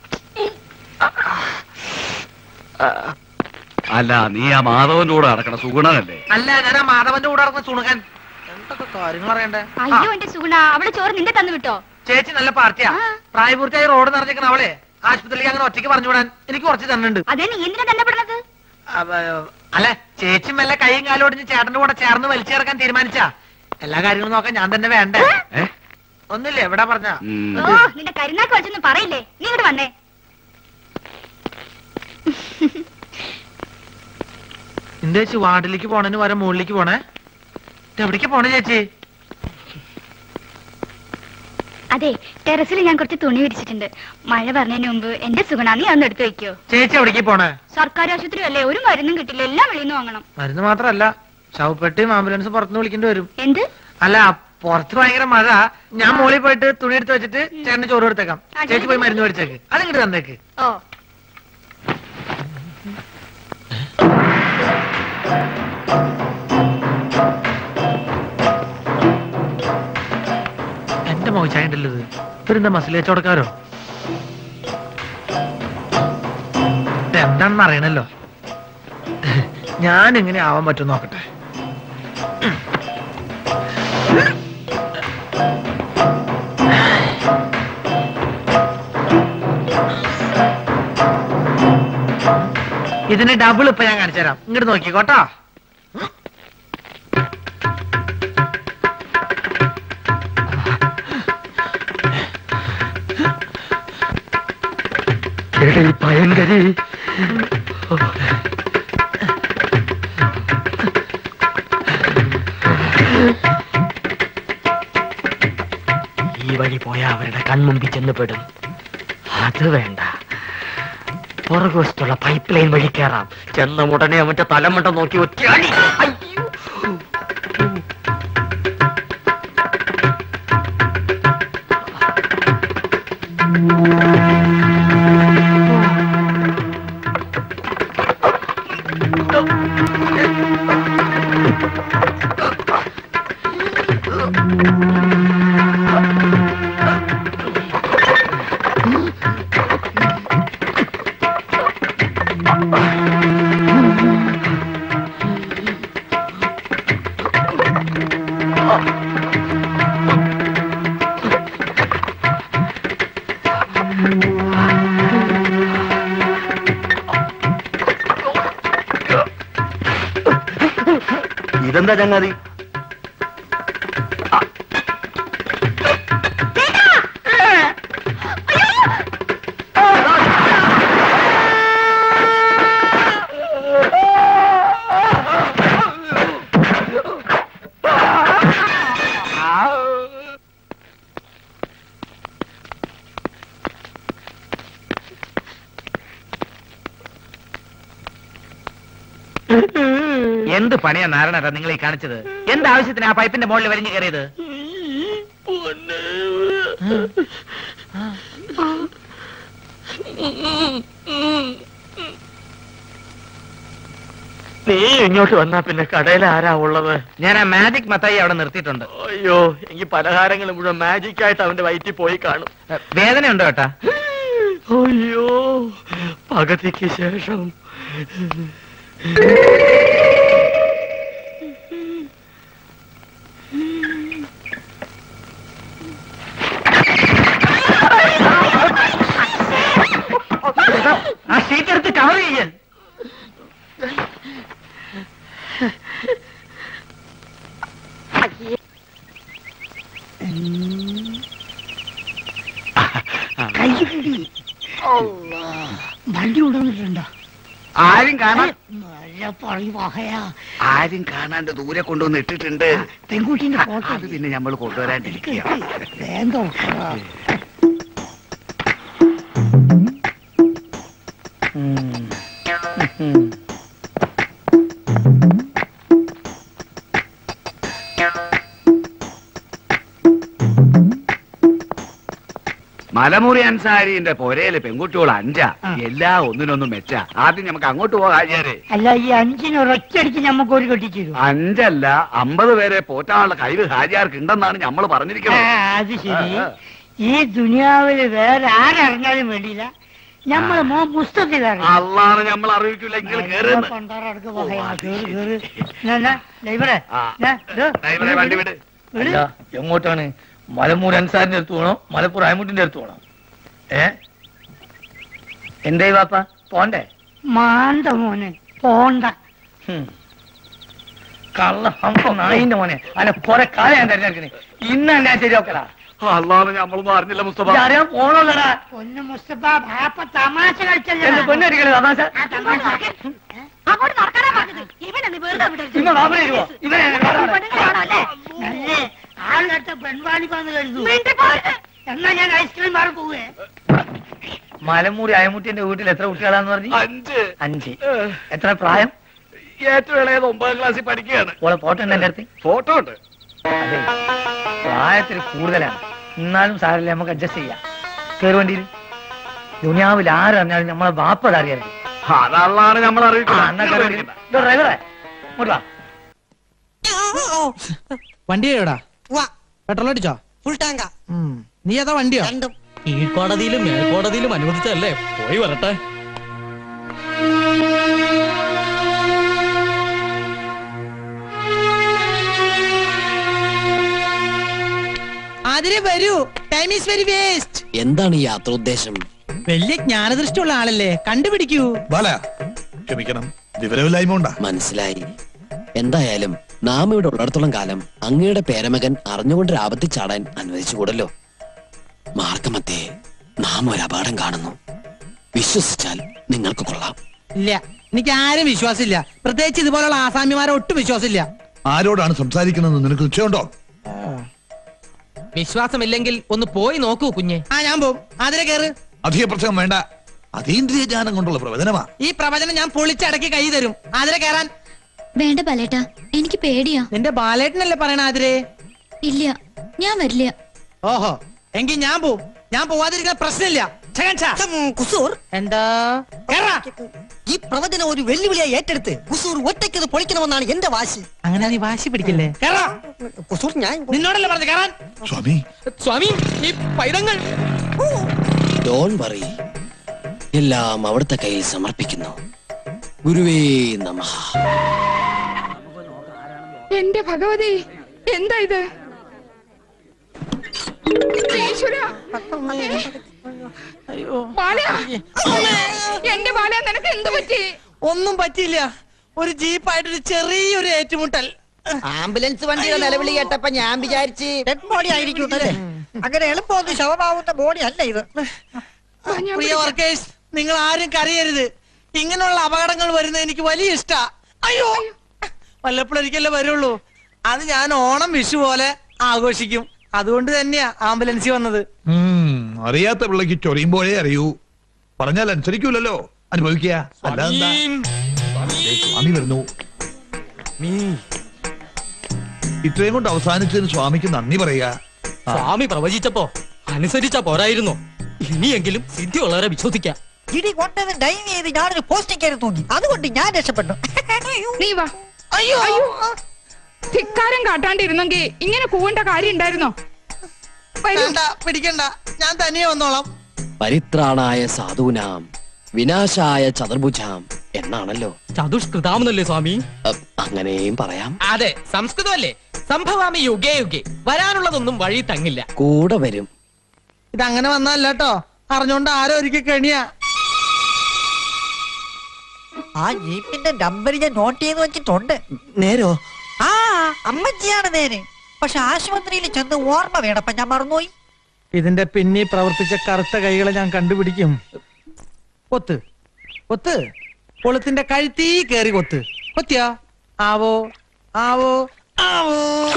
അല്ല നീ ആ മാധവന്റെ കൂടെ നടക്കണ സുഗുണനല്ലേ അല്ല ഞാൻ ആ മാധവന്റെ കൂടെ നടക്കുന്ന സുണുകൻ എന്തൊക്കെ കാര്യങ്ങൾ അറിയണ്ടേ ആ, അയ്യോ എന്റെ സുഗുണ അവളെ ചോറ് നിന്റെ തന്നു വിട്ടോ ചേച്ചി നല്ല പാർട്ടിയാ ആ. പ്രായപൂർത്തിയായി റോഡ് നിറഞ്ഞിരിക്കണ അവളെ ആശുപത്രിയിലേക്ക് അങ്ങനെ ഒറ്റയ്ക്ക് പറഞ്ഞു വിടാൻ എനിക്ക് കുറച്ച് തന്നുണ്ട് അതേ നീ എന്തിനാ തന്നെ പെടുന്നത് അല്ല ചേച്ചി മെല്ലെ കൈയും കാലും ഒടിഞ്ഞ് ചേട്ടന്റെ കൂടെ ചേർന്ന് വലിച്ചു ചേർക്കാൻ തീരുമാനിച്ചാ എല്ലാ കാര്യങ്ങളും നോക്കാൻ ഞാൻ തന്നെ വേണ്ടേ ഏ? ഒന്നുമില്ല എവിടെ പറഞ്ഞ ഉം. ഓ നിന്റെ കരുനാക്ക് വെച്ചൊന്നും പറയില്ലേ നീ ഇങ്ങോട്ട് വന്നേ എന്താ ചേച്ചി വാർഡിലേക്ക് പോണേന് വരെ മുകളിലേക്ക് പോണേ ഇത് എവിടേക്ക് പോണേ ചേച്ചി അതെ ടെറസിൽ ഞാൻ കുറച്ച് തുണി വിരിച്ചിട്ടുണ്ട് മഴ പറഞ്ഞതിന് മുമ്പ് എന്റെ സുഗുണ നീ അതൊന്ന് എടുത്തു വെക്കോ ചേച്ചി എവിടേക്ക് പോണേ സർക്കാർ ആശുപത്രി അല്ലേ ഒരു മരുന്നും കിട്ടില്ല എല്ലാം വെളിയിൽ നിന്ന് വാങ്ങണം മരുന്ന് മാത്രല്ല ശവപ്പെട്ടിയും ആംബുലൻസ് പുറത്തുനിന്ന് വിളിക്കേണ്ടി വരും എന്ത് അല്ല പുറത്ത് ഭയങ്കര മഴ ഞാൻ മോളിൽ പോയിട്ട് തുണി എടുത്ത് വെച്ചിട്ട് ചേട്ടന് ചോറ് എടുത്തേക്കാം ആ, ചേച്ചി പോയി മരുന്ന് മേടിച്ചേക്ക് അതിങ്ങോട്ട് തന്നേക്ക് ഓ എന്റെ മോച്ചായ ഉണ്ടല്ലോ ഇത് ഇവരെന്താ മസിൽ വെച്ചോടക്കാരോ എന്താണെന്ന് അറിയണല്ലോ ഞാൻ എങ്ങനെ ആവാൻ പറ്റും നോക്കട്ടെ ഇതിന് ഡബിൾ ഇപ്പൊ ഞാൻ കാണിച്ചു തരാം ഇങ്ങോട്ട് നോക്കിക്കോട്ടോ ഭയങ്കരി ഈ വഴി പോയാ അവരുടെ കൺമുമ്പിൽ ചെന്ന് പെടും അത് വേണ്ട പുറകുവശത്തുള്ള പൈപ്പ് ലൈൻ വഴി കയറാം ചെന്ന ഉടനെ അവന്റെ തലമുട്ട നോക്കി ഒറ്റയാടി അയ്യോ ഇതെന്താ ചങ്ങാതി എന്ത് പണിയാ നാരായണ നിങ്ങൾ ഈ കാണിച്ചത് എന്താവശ്യത്തിന് ആ പൈപ്പിന്റെ മുകളിൽ വലിഞ്ഞു കയറിയത് നീ ഇങ്ങോട്ട് വന്നാ പിന്നെ കടയിൽ ആരാ ഉള്ളത് ഞാൻ ആ മാജിക് മത്തായി അവിടെ നിർത്തിയിട്ടുണ്ട് അയ്യോ എങ്കിൽ പലഹാരങ്ങൾ മുഴുവൻ മാജിക് ആയിട്ട് അവന്റെ വയറ്റിൽ പോയി കാണും വേദന ഉണ്ടോ ഏട്ടാ അയ്യോ പകുതിക്ക് ശേഷം വണ്ടി കൊണ്ടുവന്നിട്ടുണ്ടോ ആരും കാണാൻ നല്ല പഴി വകയാ ആരും കാണാണ്ട് ദൂരെ കൊണ്ടുവന്ന് ഇട്ടിട്ടുണ്ട് പെൺകുട്ടീന്റെ ഫോട്ടോ അത് പിന്നെ നമ്മൾ കൊണ്ടുവരാണ്ടിരിക്കുക വേഗം തുറക്കടാ. മലമുറി അൻസാരിന്റെ പൊരയില് പെൺകുട്ടികൾ അഞ്ചാ ആ. എല്ലാ ഒന്നിനൊന്നും മെച്ച ആദ്യം നമുക്ക് അങ്ങോട്ട് പോകാം ഹാജിയാരെ അല്ല ഈ അഞ്ചിന് ഒരൊറ്റയടിക്ക് ഞമ്മക്ക് ഒരു കെട്ടിച്ചു അഞ്ചല്ല അമ്പത് പേരെ പോറ്റാനുള്ള കഴിവ് ഹാജിയാർക്ക് ഉണ്ടെന്നാണ് നമ്മൾ പറഞ്ഞിരിക്കുന്നത് അത് ശരി ആ, ആ. ഈ ദുനിയാവില് വേറെ ആരറിഞ്ഞാലും വേണ്ടിയില്ല ഞമ്മള് മോ പുസ്തകത്തിൽ അള്ളാണ് നമ്മൾ അറിയിക്കില്ല ഇങ്ങനെ കേറുന്നു ആ. ഡ്രൈവറെ വണ്ടി വിട് അല്ല എങ്ങോട്ടാണ് മലമൂർ അൻസാറിന്റെ അടുത്ത് പോണോ മലപ്പുറം അയമുട്ടിന്റെ അടുത്ത് പോണോ ഏ എന്തേ വാപ്പ പോണ്ടേ മാണ്ട മോനെ പോണ്ട ഹും. കള്ള ഹംസ നായിന്റെ മോനെ അല്ല കൊറേ കാലം ഞാൻ തെരഞ്ഞെടുക്കണേ ഇന്ന് എന്നെ ശരിയാക്കലാ അള്ളാണ് നമ്മളൊന്നും അറിഞ്ഞില്ല മുസ്തഫ അറിയാൻ പോണോല്ലടാ പൊന്നു മുസ്തഫ ബാപ്പ തമാശ കളിച്ചല്ലേ എന്റെ പൊന്നരികളെ തമാശ അങ്ങോട്ട് നടക്കാനാ പറഞ്ഞത് ഇവനെന്ന് വെറുതെ വിടരുത്. ഇന്ന് ബാബുനെ ഇരുവോ ഇവനെ പെണ്ണുങ്ങളാണോ അല്ലേ? നല്ലേ ആളുകെട്ട പെൺവാണിപ്പാന്ന് കരുതു മിണ്ടി പോരുത്. എന്നാ ഞാൻ ഐസ്ക്രീം മാറി പോവേ മലമൂരി അയമുട്ടിന്റെ വീട്ടിൽ എത്ര കുട്ടികളാന്ന് പറഞ്ഞു അഞ്ച് അഞ്ച് എത്ര പ്രായം ഏറ്റവും ഇളയത് ഒമ്പതാം ക്ലാസ്സിൽ പഠിക്കുകയാണ് ഓളെ ഫോട്ടോ ഉണ്ട് എന്റെ അടുത്ത് ഫോട്ടോ ഉണ്ട് അതെ പ്രായത്തിൽ കൂടുതലാണ് എന്നാലും സാരമില്ല നമുക്ക് അഡ്ജസ്റ്റ് ചെയ്യാം കയറി വണ്ടിയിൽ ദുനിയാവിൽ ആരറിഞ്ഞാലും നമ്മളെ ബാപ്പത് അറിയരുത് അതള്ളാണ് നമ്മൾ ആ, എന്നാ കയറി വണ്ടിയിൽ. അറിയിക്കില്ല ഇതോ ഡ്രൈവറെ ഇങ്ങോട്ട് വാ വണ്ടി എവിടാ പെട്രോൾ അടിച്ചോ ഫുൾ ടാങ്കാ ഉം. നീ ഏതാ വണ്ടിയോ രണ്ടും കീഴ്ക്കോടതിയിലും മേൽക്കോടതിയിലും അനുവദിച്ചല്ലേ പോയി വരട്ടെ അതിന് വരൂ ടൈം ഈസ് വെരി വേസ്റ്റ് എന്താണ് ഈ യാത്രോദ്ദേശം വലിയ ജ്ഞാനദൃഷ്ടിയുള്ള ആളല്ലേ കണ്ടുപിടിക്കൂ ബാല ക്ഷമിക്കണം വിവരമില്ലായ്മ ഉണ്ടാ മനസ്സിലായി എന്തായാലും നാം ഇവിടെ ഉള്ളിടത്തോളം കാലം അങ്ങയുടെ പേരമകൻ അറിഞ്ഞുകൊണ്ട് ഒരു ആപത്തിൽ ചാടാൻ അനുവദിച്ചുകൂടല്ലോ മാർഗമധ്യേ നാം ഒരു അപകടം കാണുന്നു വിശ്വസിച്ചാൽ നിങ്ങൾക്ക് കൊള്ളാം ഇല്ല എനിക്ക് ആരും വിശ്വാസമില്ല പ്രത്യേകിച്ച് ഇതുപോലുള്ള ആസാമിമാരെ ഒട്ടും വിശ്വാസമില്ല ആരോടാണ് സംസാരിക്കണമെന്ന് നിനക്ക് നിശ്ചയമുണ്ടോ വിശ്വാസമില്ലെങ്കിൽ ഒന്ന് പോയി നോക്കൂ കുഞ്ഞെ ആ ഞാൻ പോവും അതിലെ കയറ് അധിക പ്രസംഗം വേണ്ട അതീന്ദ്രിയ ജ്ഞാനം കൊണ്ടുള്ള പ്രവചനമാ ഈ പ്രവചനം ഞാൻ പൊളിച്ചടക്കി കൈ തരും അതിലെ കയറാൻ വേണ്ട ബാലേട്ടാ എനിക്ക് പേടിയാ നിന്റെ ബാലേട്ടനല്ലേ പറയണ അതിരെ ഇല്ല ഞാൻ വരില്ല ഓഹോ എങ്കിൽ ഞാൻ പോവും ഞാൻ പോവാതിരിക്കുന്ന പ്രശ്നമില്ല ഛകൻ ഛ. കുസൂർ എന്താ കേറാ. ഈ പ്രവചനം ഒരു വെല്ലുവിളിയായി ഏറ്റെടുത്ത് കുസൂർ ഒറ്റയ്ക്കത് പൊളിക്കണമെന്നാണ് എന്റെ വാശി അങ്ങനെ നീ വാശി പിടിക്കില്ലേ കേറാ. കുസൂർ ഞാൻ നിന്നോടല്ലേ പറഞ്ഞു കയറാൻ സ്വാമി സ്വാമി ഈ പൈതങ്ങൾ ഡോൺ വറി എല്ലാം അവിടുത്തെ കയ്യിൽ സമർപ്പിക്കുന്നു ഗുരുവേ നമഃ എന്റെ ഭഗവതി എന്താ ഇത് ഈശ്വരാ. ബാല എന്റെ ബാല നിനക്ക് എന്ത് പറ്റി ഒന്നും പറ്റിയില്ല ഒരു ജീപ്പായിട്ടൊരു ചെറിയൊരു ഏറ്റുമുട്ടൽ ആംബുലൻസ് വണ്ടിയുടെ നിലവിളി കേട്ടപ്പോ ഞാൻ വിചാരിച്ച് ഡെഡ് ബോഡി ആയിരിക്കും അങ്ങനെ എളുപ്പമൊന്നും ശവമാവുന്ന ബോഡി അല്ല ഇത് പ്രിയ വർക്കേഴ്സ് നിങ്ങൾ ആരും കരയരുത് ഇങ്ങനെയുള്ള അപകടങ്ങൾ വരുന്നത് എനിക്ക് വലിയ ഇഷ്ടാ അയ്യോ വല്ലപ്പോഴൊരിക്കലേ വരുള്ളൂ അത് ഞാൻ ഓണം വിഷു പോലെ ആഘോഷിക്കും അതുകൊണ്ട് തന്നെയാ ആംബുലൻസിൽ വന്നത് ഉം, അറിയാത്ത പിള്ളക്ക് ചൊറിയുമ്പോഴേ അറിയൂ പറഞ്ഞാൽ അനുസരിക്കൂലല്ലോ അനുഭവിക്കുക അല്ലാതെന്താ ദേ, സ്വാമി വരുന്നു ഇത്രയും കൊണ്ട് അവസാനിച്ചതിന് സ്വാമിക്ക് നന്ദി പറയാ സ്വാമി പ്രവചിച്ചപ്പോ അനുസരിച്ച പോരായിരുന്നു ഇനിയെങ്കിലും സിദ്ധിയുള്ളവരെ വിശ്വസിക്കാം ഇടി കൊണ്ടത് ഡൈവ് ചെയ്ത് ഞാനൊരു പോസ്റ്റ് കയറി തൂങ്ങി അതുകൊണ്ട് ഞാൻ രക്ഷപ്പെട്ടു നീ വാ അയ്യോ അയ്യോ ധിക്കാരം കാട്ടാണ്ടിരുന്നെങ്കിൽ ഇങ്ങനെ കൂവേണ്ട കാര്യം ഉണ്ടായിരുന്നോ വരൂ വേണ്ട പിടിക്കണ്ട ഞാൻ തനിയെ വന്നോളാം പരിത്രാണായ സാധൂനാം വിനാശായ ചതുർഭുജാം എന്നാണല്ലോ ചതുഷ്കൃതാമെന്നല്ലേ സ്വാമി അഹ്, അങ്ങനെയും പറയാം അതെ സംസ്കൃതമല്ലേ സംഭവാമി യുഗേ യുഗേ വരാനുള്ളതൊന്നും വഴി തങ്ങില്ല കൂടെ വരും ഇത് അങ്ങനെ വന്നല്ല കേട്ടോ അറിഞ്ഞോണ്ട് ആരോ ഒരിക്കൽ കെണിയാ ആ ജീപ്പിന്റെ നമ്പർ ഞാൻ നോട്ട് ചെയ്ത് വെച്ചിട്ടുണ്ട് നേരോ ആ അമ്മച്ചിയാണ് നേരെ പക്ഷെ ആശുപത്രിയിൽ ചെന്ന് ഓർമ്മ വേണപ്പ ഞാൻ മറന്നുപോയി ഇതിന്റെ പിന്നിൽ പ്രവർത്തിച്ച കറുത്ത കൈകളെ ഞാൻ കണ്ടുപിടിക്കും ഒത്ത് ഒത്ത് കൊളുത്തിന്റെ കഴുത്തീ കേറി കൊത്ത് കൊത്തിയാ ആവോ ആവോ ആവോ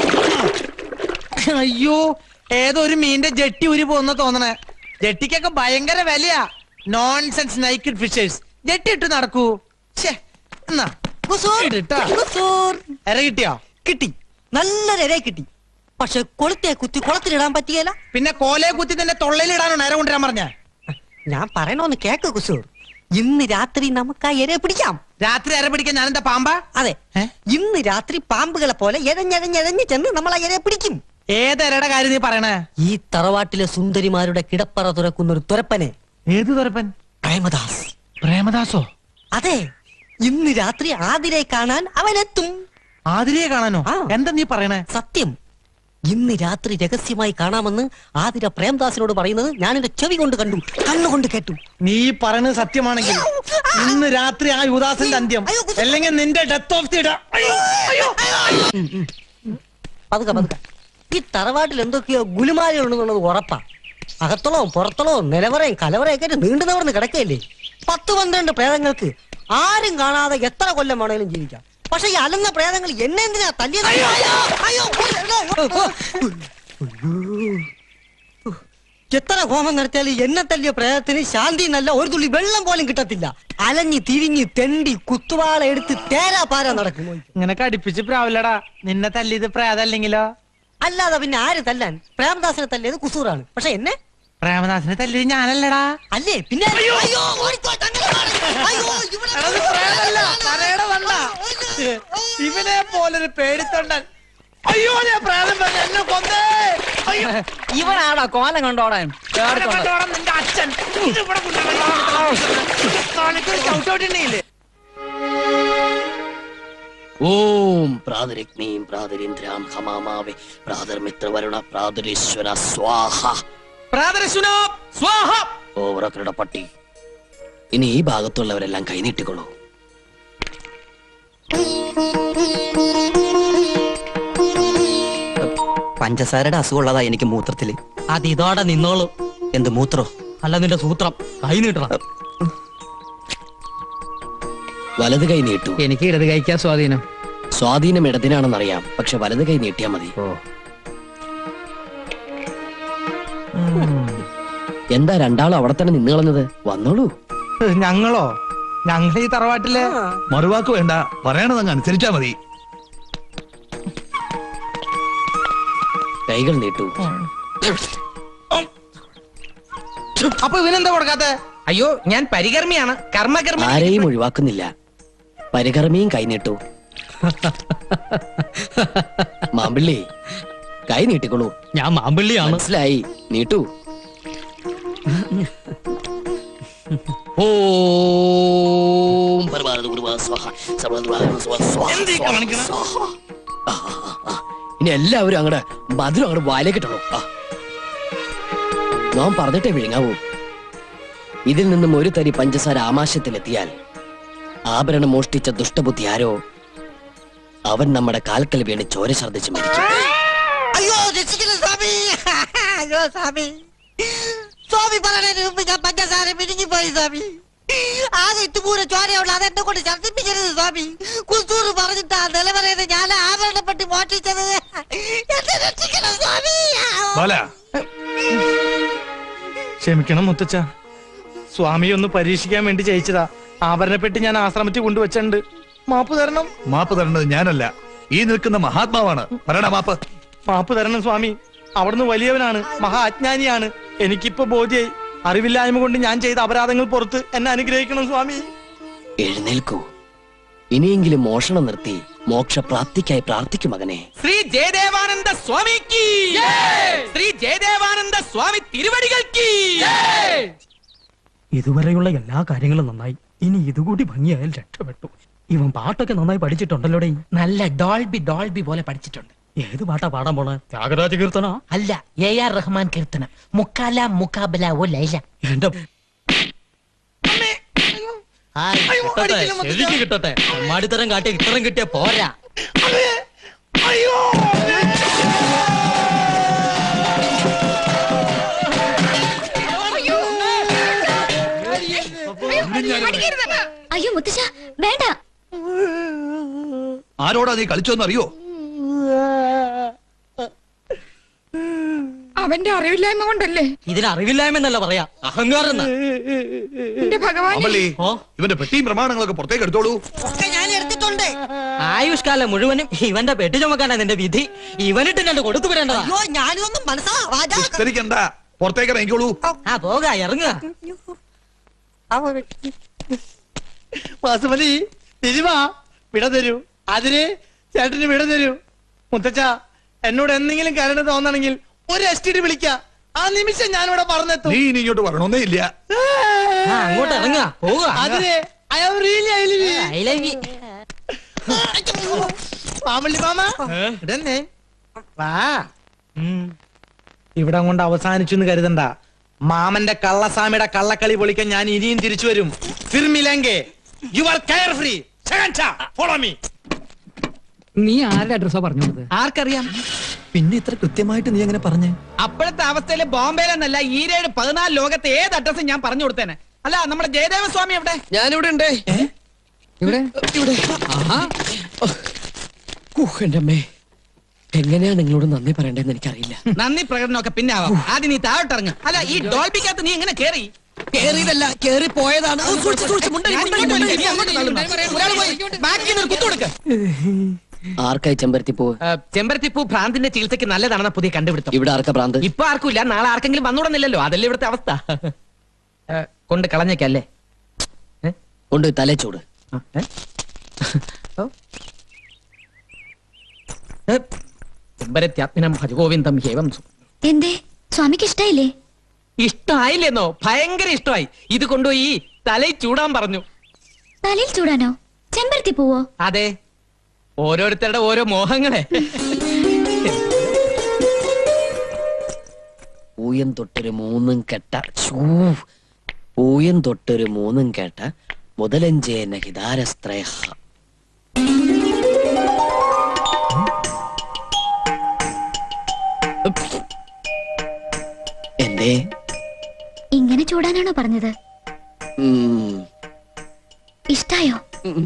അയ്യോ ഏതോ ഒരു മീന്റെ ജെട്ടി ഉരി പോകുന്ന തോന്നണേ ജെട്ടിക്കൊക്കെ ഭയങ്കര വിലയാ നോൺസെൻസ് നൈക്കഡ് ഫിഷേഴ്സ് ജെട്ടി ഇട്ട് നടക്കൂ ഛേ, എന്നാ ഇട്ടാ. എര കിട്ടിയോ കിട്ടി നല്ലൊരു ഇരയെ കിട്ടി പക്ഷെ കൊളുത്തെ കുത്തി കുളത്തിലിടാൻ പറ്റിയല്ല പിന്നെ കോലയെ കുത്തി തന്നെ തൊള്ളയിലിടാനോ നേരെ കൊണ്ടുവരാൻ പറഞ്ഞ ഞാൻ പറയണോന്ന് കേക്ക് കുസൂർ ഇന്ന് രാത്രി നമുക്ക് ആ ഇരയെ പിടിക്കാം രാത്രി അര പിടിക്കാൻ ഞാനെന്താ പാമ്പാ അതെ ഇന്ന് രാത്രി പാമ്പുകളെ പോലെ എഴഞ്ഞഴഞ്ഞഴഞ്ഞ് ചെന്ന് നമ്മൾ ആ ഇരയെ പിടിക്കും ഏതരയുടെ കാര്യം നീ പറയണേ ഈ തറവാട്ടിലെ സുന്ദരിമാരുടെ കിടപ്പറ തുറക്കുന്ന ഒരു തുരപ്പനെ ഏത് തുറപ്പൻ പ്രേമദാസ് പ്രേമദാസോ അതെ ഇന്ന് രാത്രി ആതിരെ കാണാൻ അവനെത്തും ആതിരയെ കാണാനോ എന്താ നീ പറയണേ സത്യം ഇന്ന് രാത്രി രഹസ്യമായി കാണാമെന്ന് ആതിര പ്രേംദാസിനോട് പറയുന്നത് ഞാൻ എന്റെ ചെവി കൊണ്ട് കണ്ടു കണ്ണുകൊണ്ട് കേട്ടു നീ പറയുന്നത് സത്യമാണെങ്കിൽ ഇന്ന് രാത്രി ആ യുദാസിന്റെ അന്ത്യം അല്ലെങ്കിൽ നിന്റെ ഡെത്ത് ഓഫ് ദി പതുക്കെ പതുക്കെ ഈ തറവാട്ടിൽ എന്തൊക്കെയോ ഗുലുമാലുണ്ടെന്നുള്ളത് ഉറപ്പാ അകത്തളവും പുറത്തളവും നിലവറയും കലവറയൊക്കെ ആയിട്ട് നീണ്ടു നിവർന്ന് കിടക്കയില്ലേ പത്ത് പന്ത്രണ്ട് പ്രേതങ്ങൾക്ക് ആരും കാണാതെ എത്ര കൊല്ലം വേണേലും ജീവിക്കാം പക്ഷെ ഈ അലന്ന പ്രേതങ്ങൾ എന്നെ എന്തിനാ തല്ലിയത് അയ്യോ, അയ്യോ, അയ്യോ. എത്ര ഹോമം നടത്തിയാലും എന്നെ തല്ലിയ പ്രേതത്തിന് ശാന്തി നല്ല ഒരു തുള്ളി വെള്ളം പോലും കിട്ടത്തില്ല അലഞ്ഞി തിരിഞ്ഞ് തെണ്ടി കുത്തുവാള എടുത്ത് തേരാ പാര നടക്കും ഇങ്ങനെ കടിപ്പിച്ച് പ്രാവില്ലടാ നിന്നെ തല്ലിയത് പ്രേതല്ലെങ്കിലോ അല്ലാതെ പിന്നെ ആര് തല്ലാൻ പ്രേമദാസനെ തല്ലിയത് കുസൂറാണ് പക്ഷെ എന്നെ പ്രേമദാസിനെ തല്ലിയത് ഞാനല്ലടാ അല്ലേ പിന്നെ അയ്യോ, ഓടിക്കോ, തങ്ങളെ മാറ്. അയ്യോ, ഇവിടെ- ഇവനെ പോലൊരു പേടിത്തൊണ്ടൻ അയ്യോ ഞാൻ പ്രായം പറഞ്ഞു എന്നെ കൊന്നേ അയ്യോ ഇവനാണോ കോലം കൊണ്ടോടാൻ ഇവിടെ കൊണ്ടുപോണം നിന്റെ അച്ഛൻ ഇത് ഇവിടെ കൊണ്ടുപോണം ചവിട്ടോട്ടില്ലേ ഓം പ്രാതരഗ്നീം പ്രാതരീന്ദ്രാം ഹമാമാവേ പ്രാതർമിത്രവരുണ പ്രാതരീശ്വര സ്വാഹ പ്രാതരശുനോ സ്വാഹ ഓ ഉറക്കരുടെ പട്ടി ഇനി ഈ ഭാഗത്തുള്ളവരെല്ലാം കൈനീട്ടിക്കൊള്ളൂ പഞ്ചസാരയുടെ അസുഖമുള്ളതാ എനിക്ക് മൂത്രത്തില് അത് ഇതോടെ നിന്നോളൂ എന്ത് മൂത്രോ അല്ല നിന്റെ സൂത്രം കൈ നീട്ടണം വലത് കൈ നീട്ടു എനിക്ക് ഇടത് കഴിക്കാൻ സ്വാധീനം സ്വാധീനം ഇടതിനാണെന്നറിയാം പക്ഷെ വലത് കൈ നീട്ടിയാ മതി എന്താ രണ്ടാളും അവിടെ തന്നെ നിന്ന് കളഞ്ഞത് വന്നോളൂ ഞങ്ങളോ ഞങ്ങൾ ഈ തറവാട്ടിലെ മറുവാക്ക് വേണ്ട പറയണതങ്ങ് അനുസരിച്ചാ മതി കൈകൾ നീട്ടു അപ്പൊ ഇവനെന്താ കൊടുക്കാത്ത അയ്യോ ഞാൻ പരികർമ്മിയാണ് കർമ്മകർമ്മി ആരെയും ഒഴിവാക്കുന്നില്ല പരികർമ്മിയും കൈ നീട്ടു മാമ്പിള്ളി കൈ നീട്ടിക്കൊള്ളൂ ഞാൻ മാമ്പിള്ളിയാണ് മനസ്സിലായി നീട്ടു ഓം പരമാനന്ദ ഗുരുവാ സ്വാഹ സർവ്വദ്വാര സ്വാഹ സ്വാഹ സ്വാഹ. ആ, ആ, ആ. ഇനി എല്ലാവരും അങ്ങടെ മധുരം അങ്ങോട്ട് വായിലേക്ക് ഇട്ടണോ ആ നാം പറഞ്ഞിട്ടേ വിഴുങ്ങാവൂ ഇതിൽ നിന്നും ഒരു തരി പഞ്ചസാര ആമാശയത്തിലെത്തിയാൽ ആഭരണം മോഷ്ടിച്ച ദുഷ്ടബുദ്ധി ആരോ അവൻ നമ്മുടെ കാൽക്കൽ വീണ് ചോര ഛർദ്ദിച്ച് മരിക്കും അയ്യോ രക്ഷിക്കണം സ്വാമി അയ്യോ സ്വാമി സ്വാമി പറയുന്നതിന് മുമ്പ് ഞാൻ പഞ്ചസാര പിരിഞ്ഞു പോയി സ്വാമി ആകെ ഇട്ടുപൂര ചോരയുള്ള അതെന്നെ കൊണ്ട് ഛർദ്ദിപ്പിക്കരുത് സ്വാമി കുസൂറ് പറഞ്ഞിട്ടാ നിലവറയത് ഞാൻ ആഭരണപ്പെട്ട് മോഷ്ടിച്ചത് എന്നെ രക്ഷിക്കണം സ്വാമി ബാല ക്ഷമിക്കണം മുത്തച്ഛ സ്വാമി ഒന്ന് പരീക്ഷിക്കാൻ വേണ്ടി ജയിച്ചതാ ആഭരണപ്പെട്ടി ഞാൻ ആശ്രമത്തിൽ കൊണ്ടുവച്ചിട്ടുണ്ട് മാപ്പ് തരണം മാപ്പ് തരേണ്ടത് ഞാനല്ല ഈ നിൽക്കുന്ന മഹാത്മാവാണ് പറയണ മാപ്പ് മാപ്പ് തരണം സ്വാമി അവിടുന്ന് വലിയവനാണ് മഹാ അജ്ഞാനിയാണ് എനിക്കിപ്പോ ബോധ്യായി അറിവില്ലായ്മ കൊണ്ട് ഞാൻ ചെയ്ത അപരാധങ്ങൾ പുറത്ത് എന്നെ അനുഗ്രഹിക്കണം സ്വാമി എഴുന്നേൽക്കൂ ഇനിയെങ്കിലും മോഷണം നിർത്തി മോക്ഷപ്രാപ്തിക്കായി പ്രാർത്ഥിക്കും മകനെ ശ്രീ ജയദേവാനന്ദ സ്വാമിക്ക് ശ്രീ ജയദേവാനന്ദ സ്വാമി തിരുവടികൾക്ക് ഇതുവരെയുള്ള എല്ലാ കാര്യങ്ങളും നന്നായി ഇനി ഇതുകൂടി ഭംഗിയായാൽ രക്ഷപ്പെട്ടു ഇവൻ പാട്ടൊക്കെ നന്നായി പഠിച്ചിട്ടുണ്ടല്ലോടെ നല്ല ഡോൾബി ഡോൾബി പോലെ പഠിച്ചിട്ടുണ്ട് ഏത് പാട്ടാ പാടാൻ പോണേ ത്യാഗരാജ കീർത്തന അല്ല എ ആർ റഹ്മാൻ കീർത്തനം മുക്കാല മുക്കാബല ഓ ലൈല എന്റെ കിട്ടട്ടെ ശരിക്ക് കിട്ടട്ടെ മാടിത്തരം കാട്ടിയ ഇത്തരം കിട്ടിയ പോരാ അയ്യോ മുത്തശ്ശ വേണ്ട ആരോടാ നീ കളിച്ചോന്ന് അറിയോ അവന്റെ അറിവില്ലായ്മ കൊണ്ടല്ലേ ഇതിന് അറിവില്ലായ്മ എന്നല്ല പറയാ അഹങ്കാരം എന്നാ. എന്റെ ഭഗവാൻ അമളി ഇവന്റെ പെട്ടിയും പ്രമാണങ്ങളൊക്കെ പുറത്തേക്ക് എടുത്തോളൂ ഒക്കെ ഞാൻ എടുത്തിട്ടുണ്ട് ആയുഷ്കാലം മുഴുവനും ഇവന്റെ പെട്ടി ചുമക്കാനാ നിന്റെ വിധി ഇവനിട്ട് രണ്ട് കൊടുത്തു വിടേണ്ടതാ അയ്യോ ഞാനിതൊന്നും മനസ്സിലാവാ വിസ്തരിക്കണ്ട പുറത്തേക്ക് ഇറങ്ങിക്കോളൂ ആ പോക ഇറങ്ങുക വാസുമതി തിരുവാ വിട തരൂ അതിന് ചേട്ടന് വിട തരൂ മുത്തച്ഛ എന്നോട് എന്തെങ്കിലും കരണ് തോന്നണെങ്കിൽ ഒരു എസ് ടി ഡി വിളിക്ക ആ നിമിഷം ഞാനിവിടെ പറഞ്ഞെത്തും നീ ഇനി ഇങ്ങോട്ട് വരണോന്നേ ഇല്ല ആ, അങ്ങോട്ട് ഇറങ്ങുക പോവുക അതിന് I am really I live I love you. മാമള്ളി മാമ ഇടന്നെ വാ ഇവിടെ കൊണ്ട് അവസാനിച്ചു എന്ന് കരുതണ്ട മാമന്റെ കള്ളസ്വാമിയുടെ കള്ളക്കളി പൊളിക്കാൻ ഞാൻ ഇനിയും തിരിച്ചു വരും ഫിർമിലെങ്കെ you are carefree follow me നീ ആരുടെ അഡ്രസ്സാ പറഞ്ഞു കൊടുത്തത് ആർക്കറിയാം പിന്നെ ഇത്ര കൃത്യമായിട്ട് നീ എങ്ങനെ പറഞ്ഞേ അപ്പോഴത്തെ അവസ്ഥയില് ബോംബെയിലെന്നല്ല ഈരേഴ് പതിനാല് ലോകത്തെ ഏത് അഡ്രസ്സും ഞാൻ പറഞ്ഞു കൊടുത്തേനെ അല്ല നമ്മുടെ ജയദേവ സ്വാമി എവിടെ ഞാനിവിടെ ഉണ്ട് ഇവിടെ ഇവിടെ എന്റെ അമ്മേ എങ്ങനെയാ നിങ്ങളോട് നന്ദി പറയണ്ടെന്ന് എനിക്കറിയില്ല നന്ദി പ്രകടനമൊക്കെ പിന്നെ ആവാം ആദ്യം നീ താഴോട്ടിറങ്ങ് അല്ല ഈ ഡോൾബിക്കകത്ത് നീ എങ്ങനെ കേറി കേറിയതല്ല കേറി പോയതാണ് ഓ, സൂക്ഷിച്ച്, സൂക്ഷിച്ച്, മുണ്ടരി, ഞാൻ മുണ്ടരി, ഇങ്ങോട്ട് മുണ്ടരി. വലിക്കാം, നീ അങ്ങോട്ട് തള്ളുന്നു. ഒരാൾ പോയി ബാക്കിൽ നിന്ന് ഒരു കുത്തു കൊടുക്ക് ആർക്കായി ചെമ്പരത്തി പോ ചെമ്പരത്തിപ്പൂ ഭ്രാന്തിന്റെ ചികിത്സയ്ക്ക് നല്ലതാണെന്ന പുതിയ കണ്ടുപിടുത്തം ഇവിടെ ആർക്കാ ഭ്രാന്ത് ഇപ്പൊ ആർക്കുമില്ല നാളെ ആർക്കെങ്കിലും വന്നുകൂടുന്നില്ലല്ലോ അതല്ലേ ഇവിടുത്തെ അവസ്ഥ ഏ, കൊണ്ട് കളഞ്ഞേക്കല്ലേ കൊണ്ട് തലേ ചൂട് ചെമ്പരത്യാത്മനം ഭജഗോവിന്ദം ഹേവം സു എന്തേ സ്വാമിക്ക് ഇഷ്ടായില്ലേ ഇഷ്ടമായില്ലെന്നോ ഭയങ്കര ഇഷ്ടമായി ഇത് കൊണ്ടുപോയി തലയിൽ ചൂടാൻ പറഞ്ഞു തലയിൽ ചൂടാനോ ചെമ്പരത്തി പോവോ അതെ ഓരോരുത്തരുടെ ഓരോ മോഹങ്ങളെ പൂയം തൊട്ടൊരു മൂന്നും കെട്ട ഛൂ. പൂയം തൊട്ടൊരു മൂന്നും കേട്ട മുതലഞ്ചേന ഹിതാരസ്ത്രേഹ എന്തേ ഇങ്ങനെ ചൂടാനാണോ പറഞ്ഞത് ഉം, ഇഷ്ടായോ ഉം,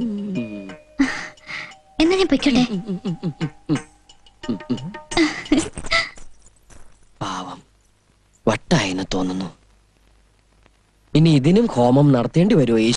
എന്നാ ഞാൻ പൊയ്ക്കോട്ടെ പാവം വട്ടായെന്ന് തോന്നുന്നു ഇനി ഇതിനും ഹോമം നടത്തേണ്ടി വരുമോ ഈ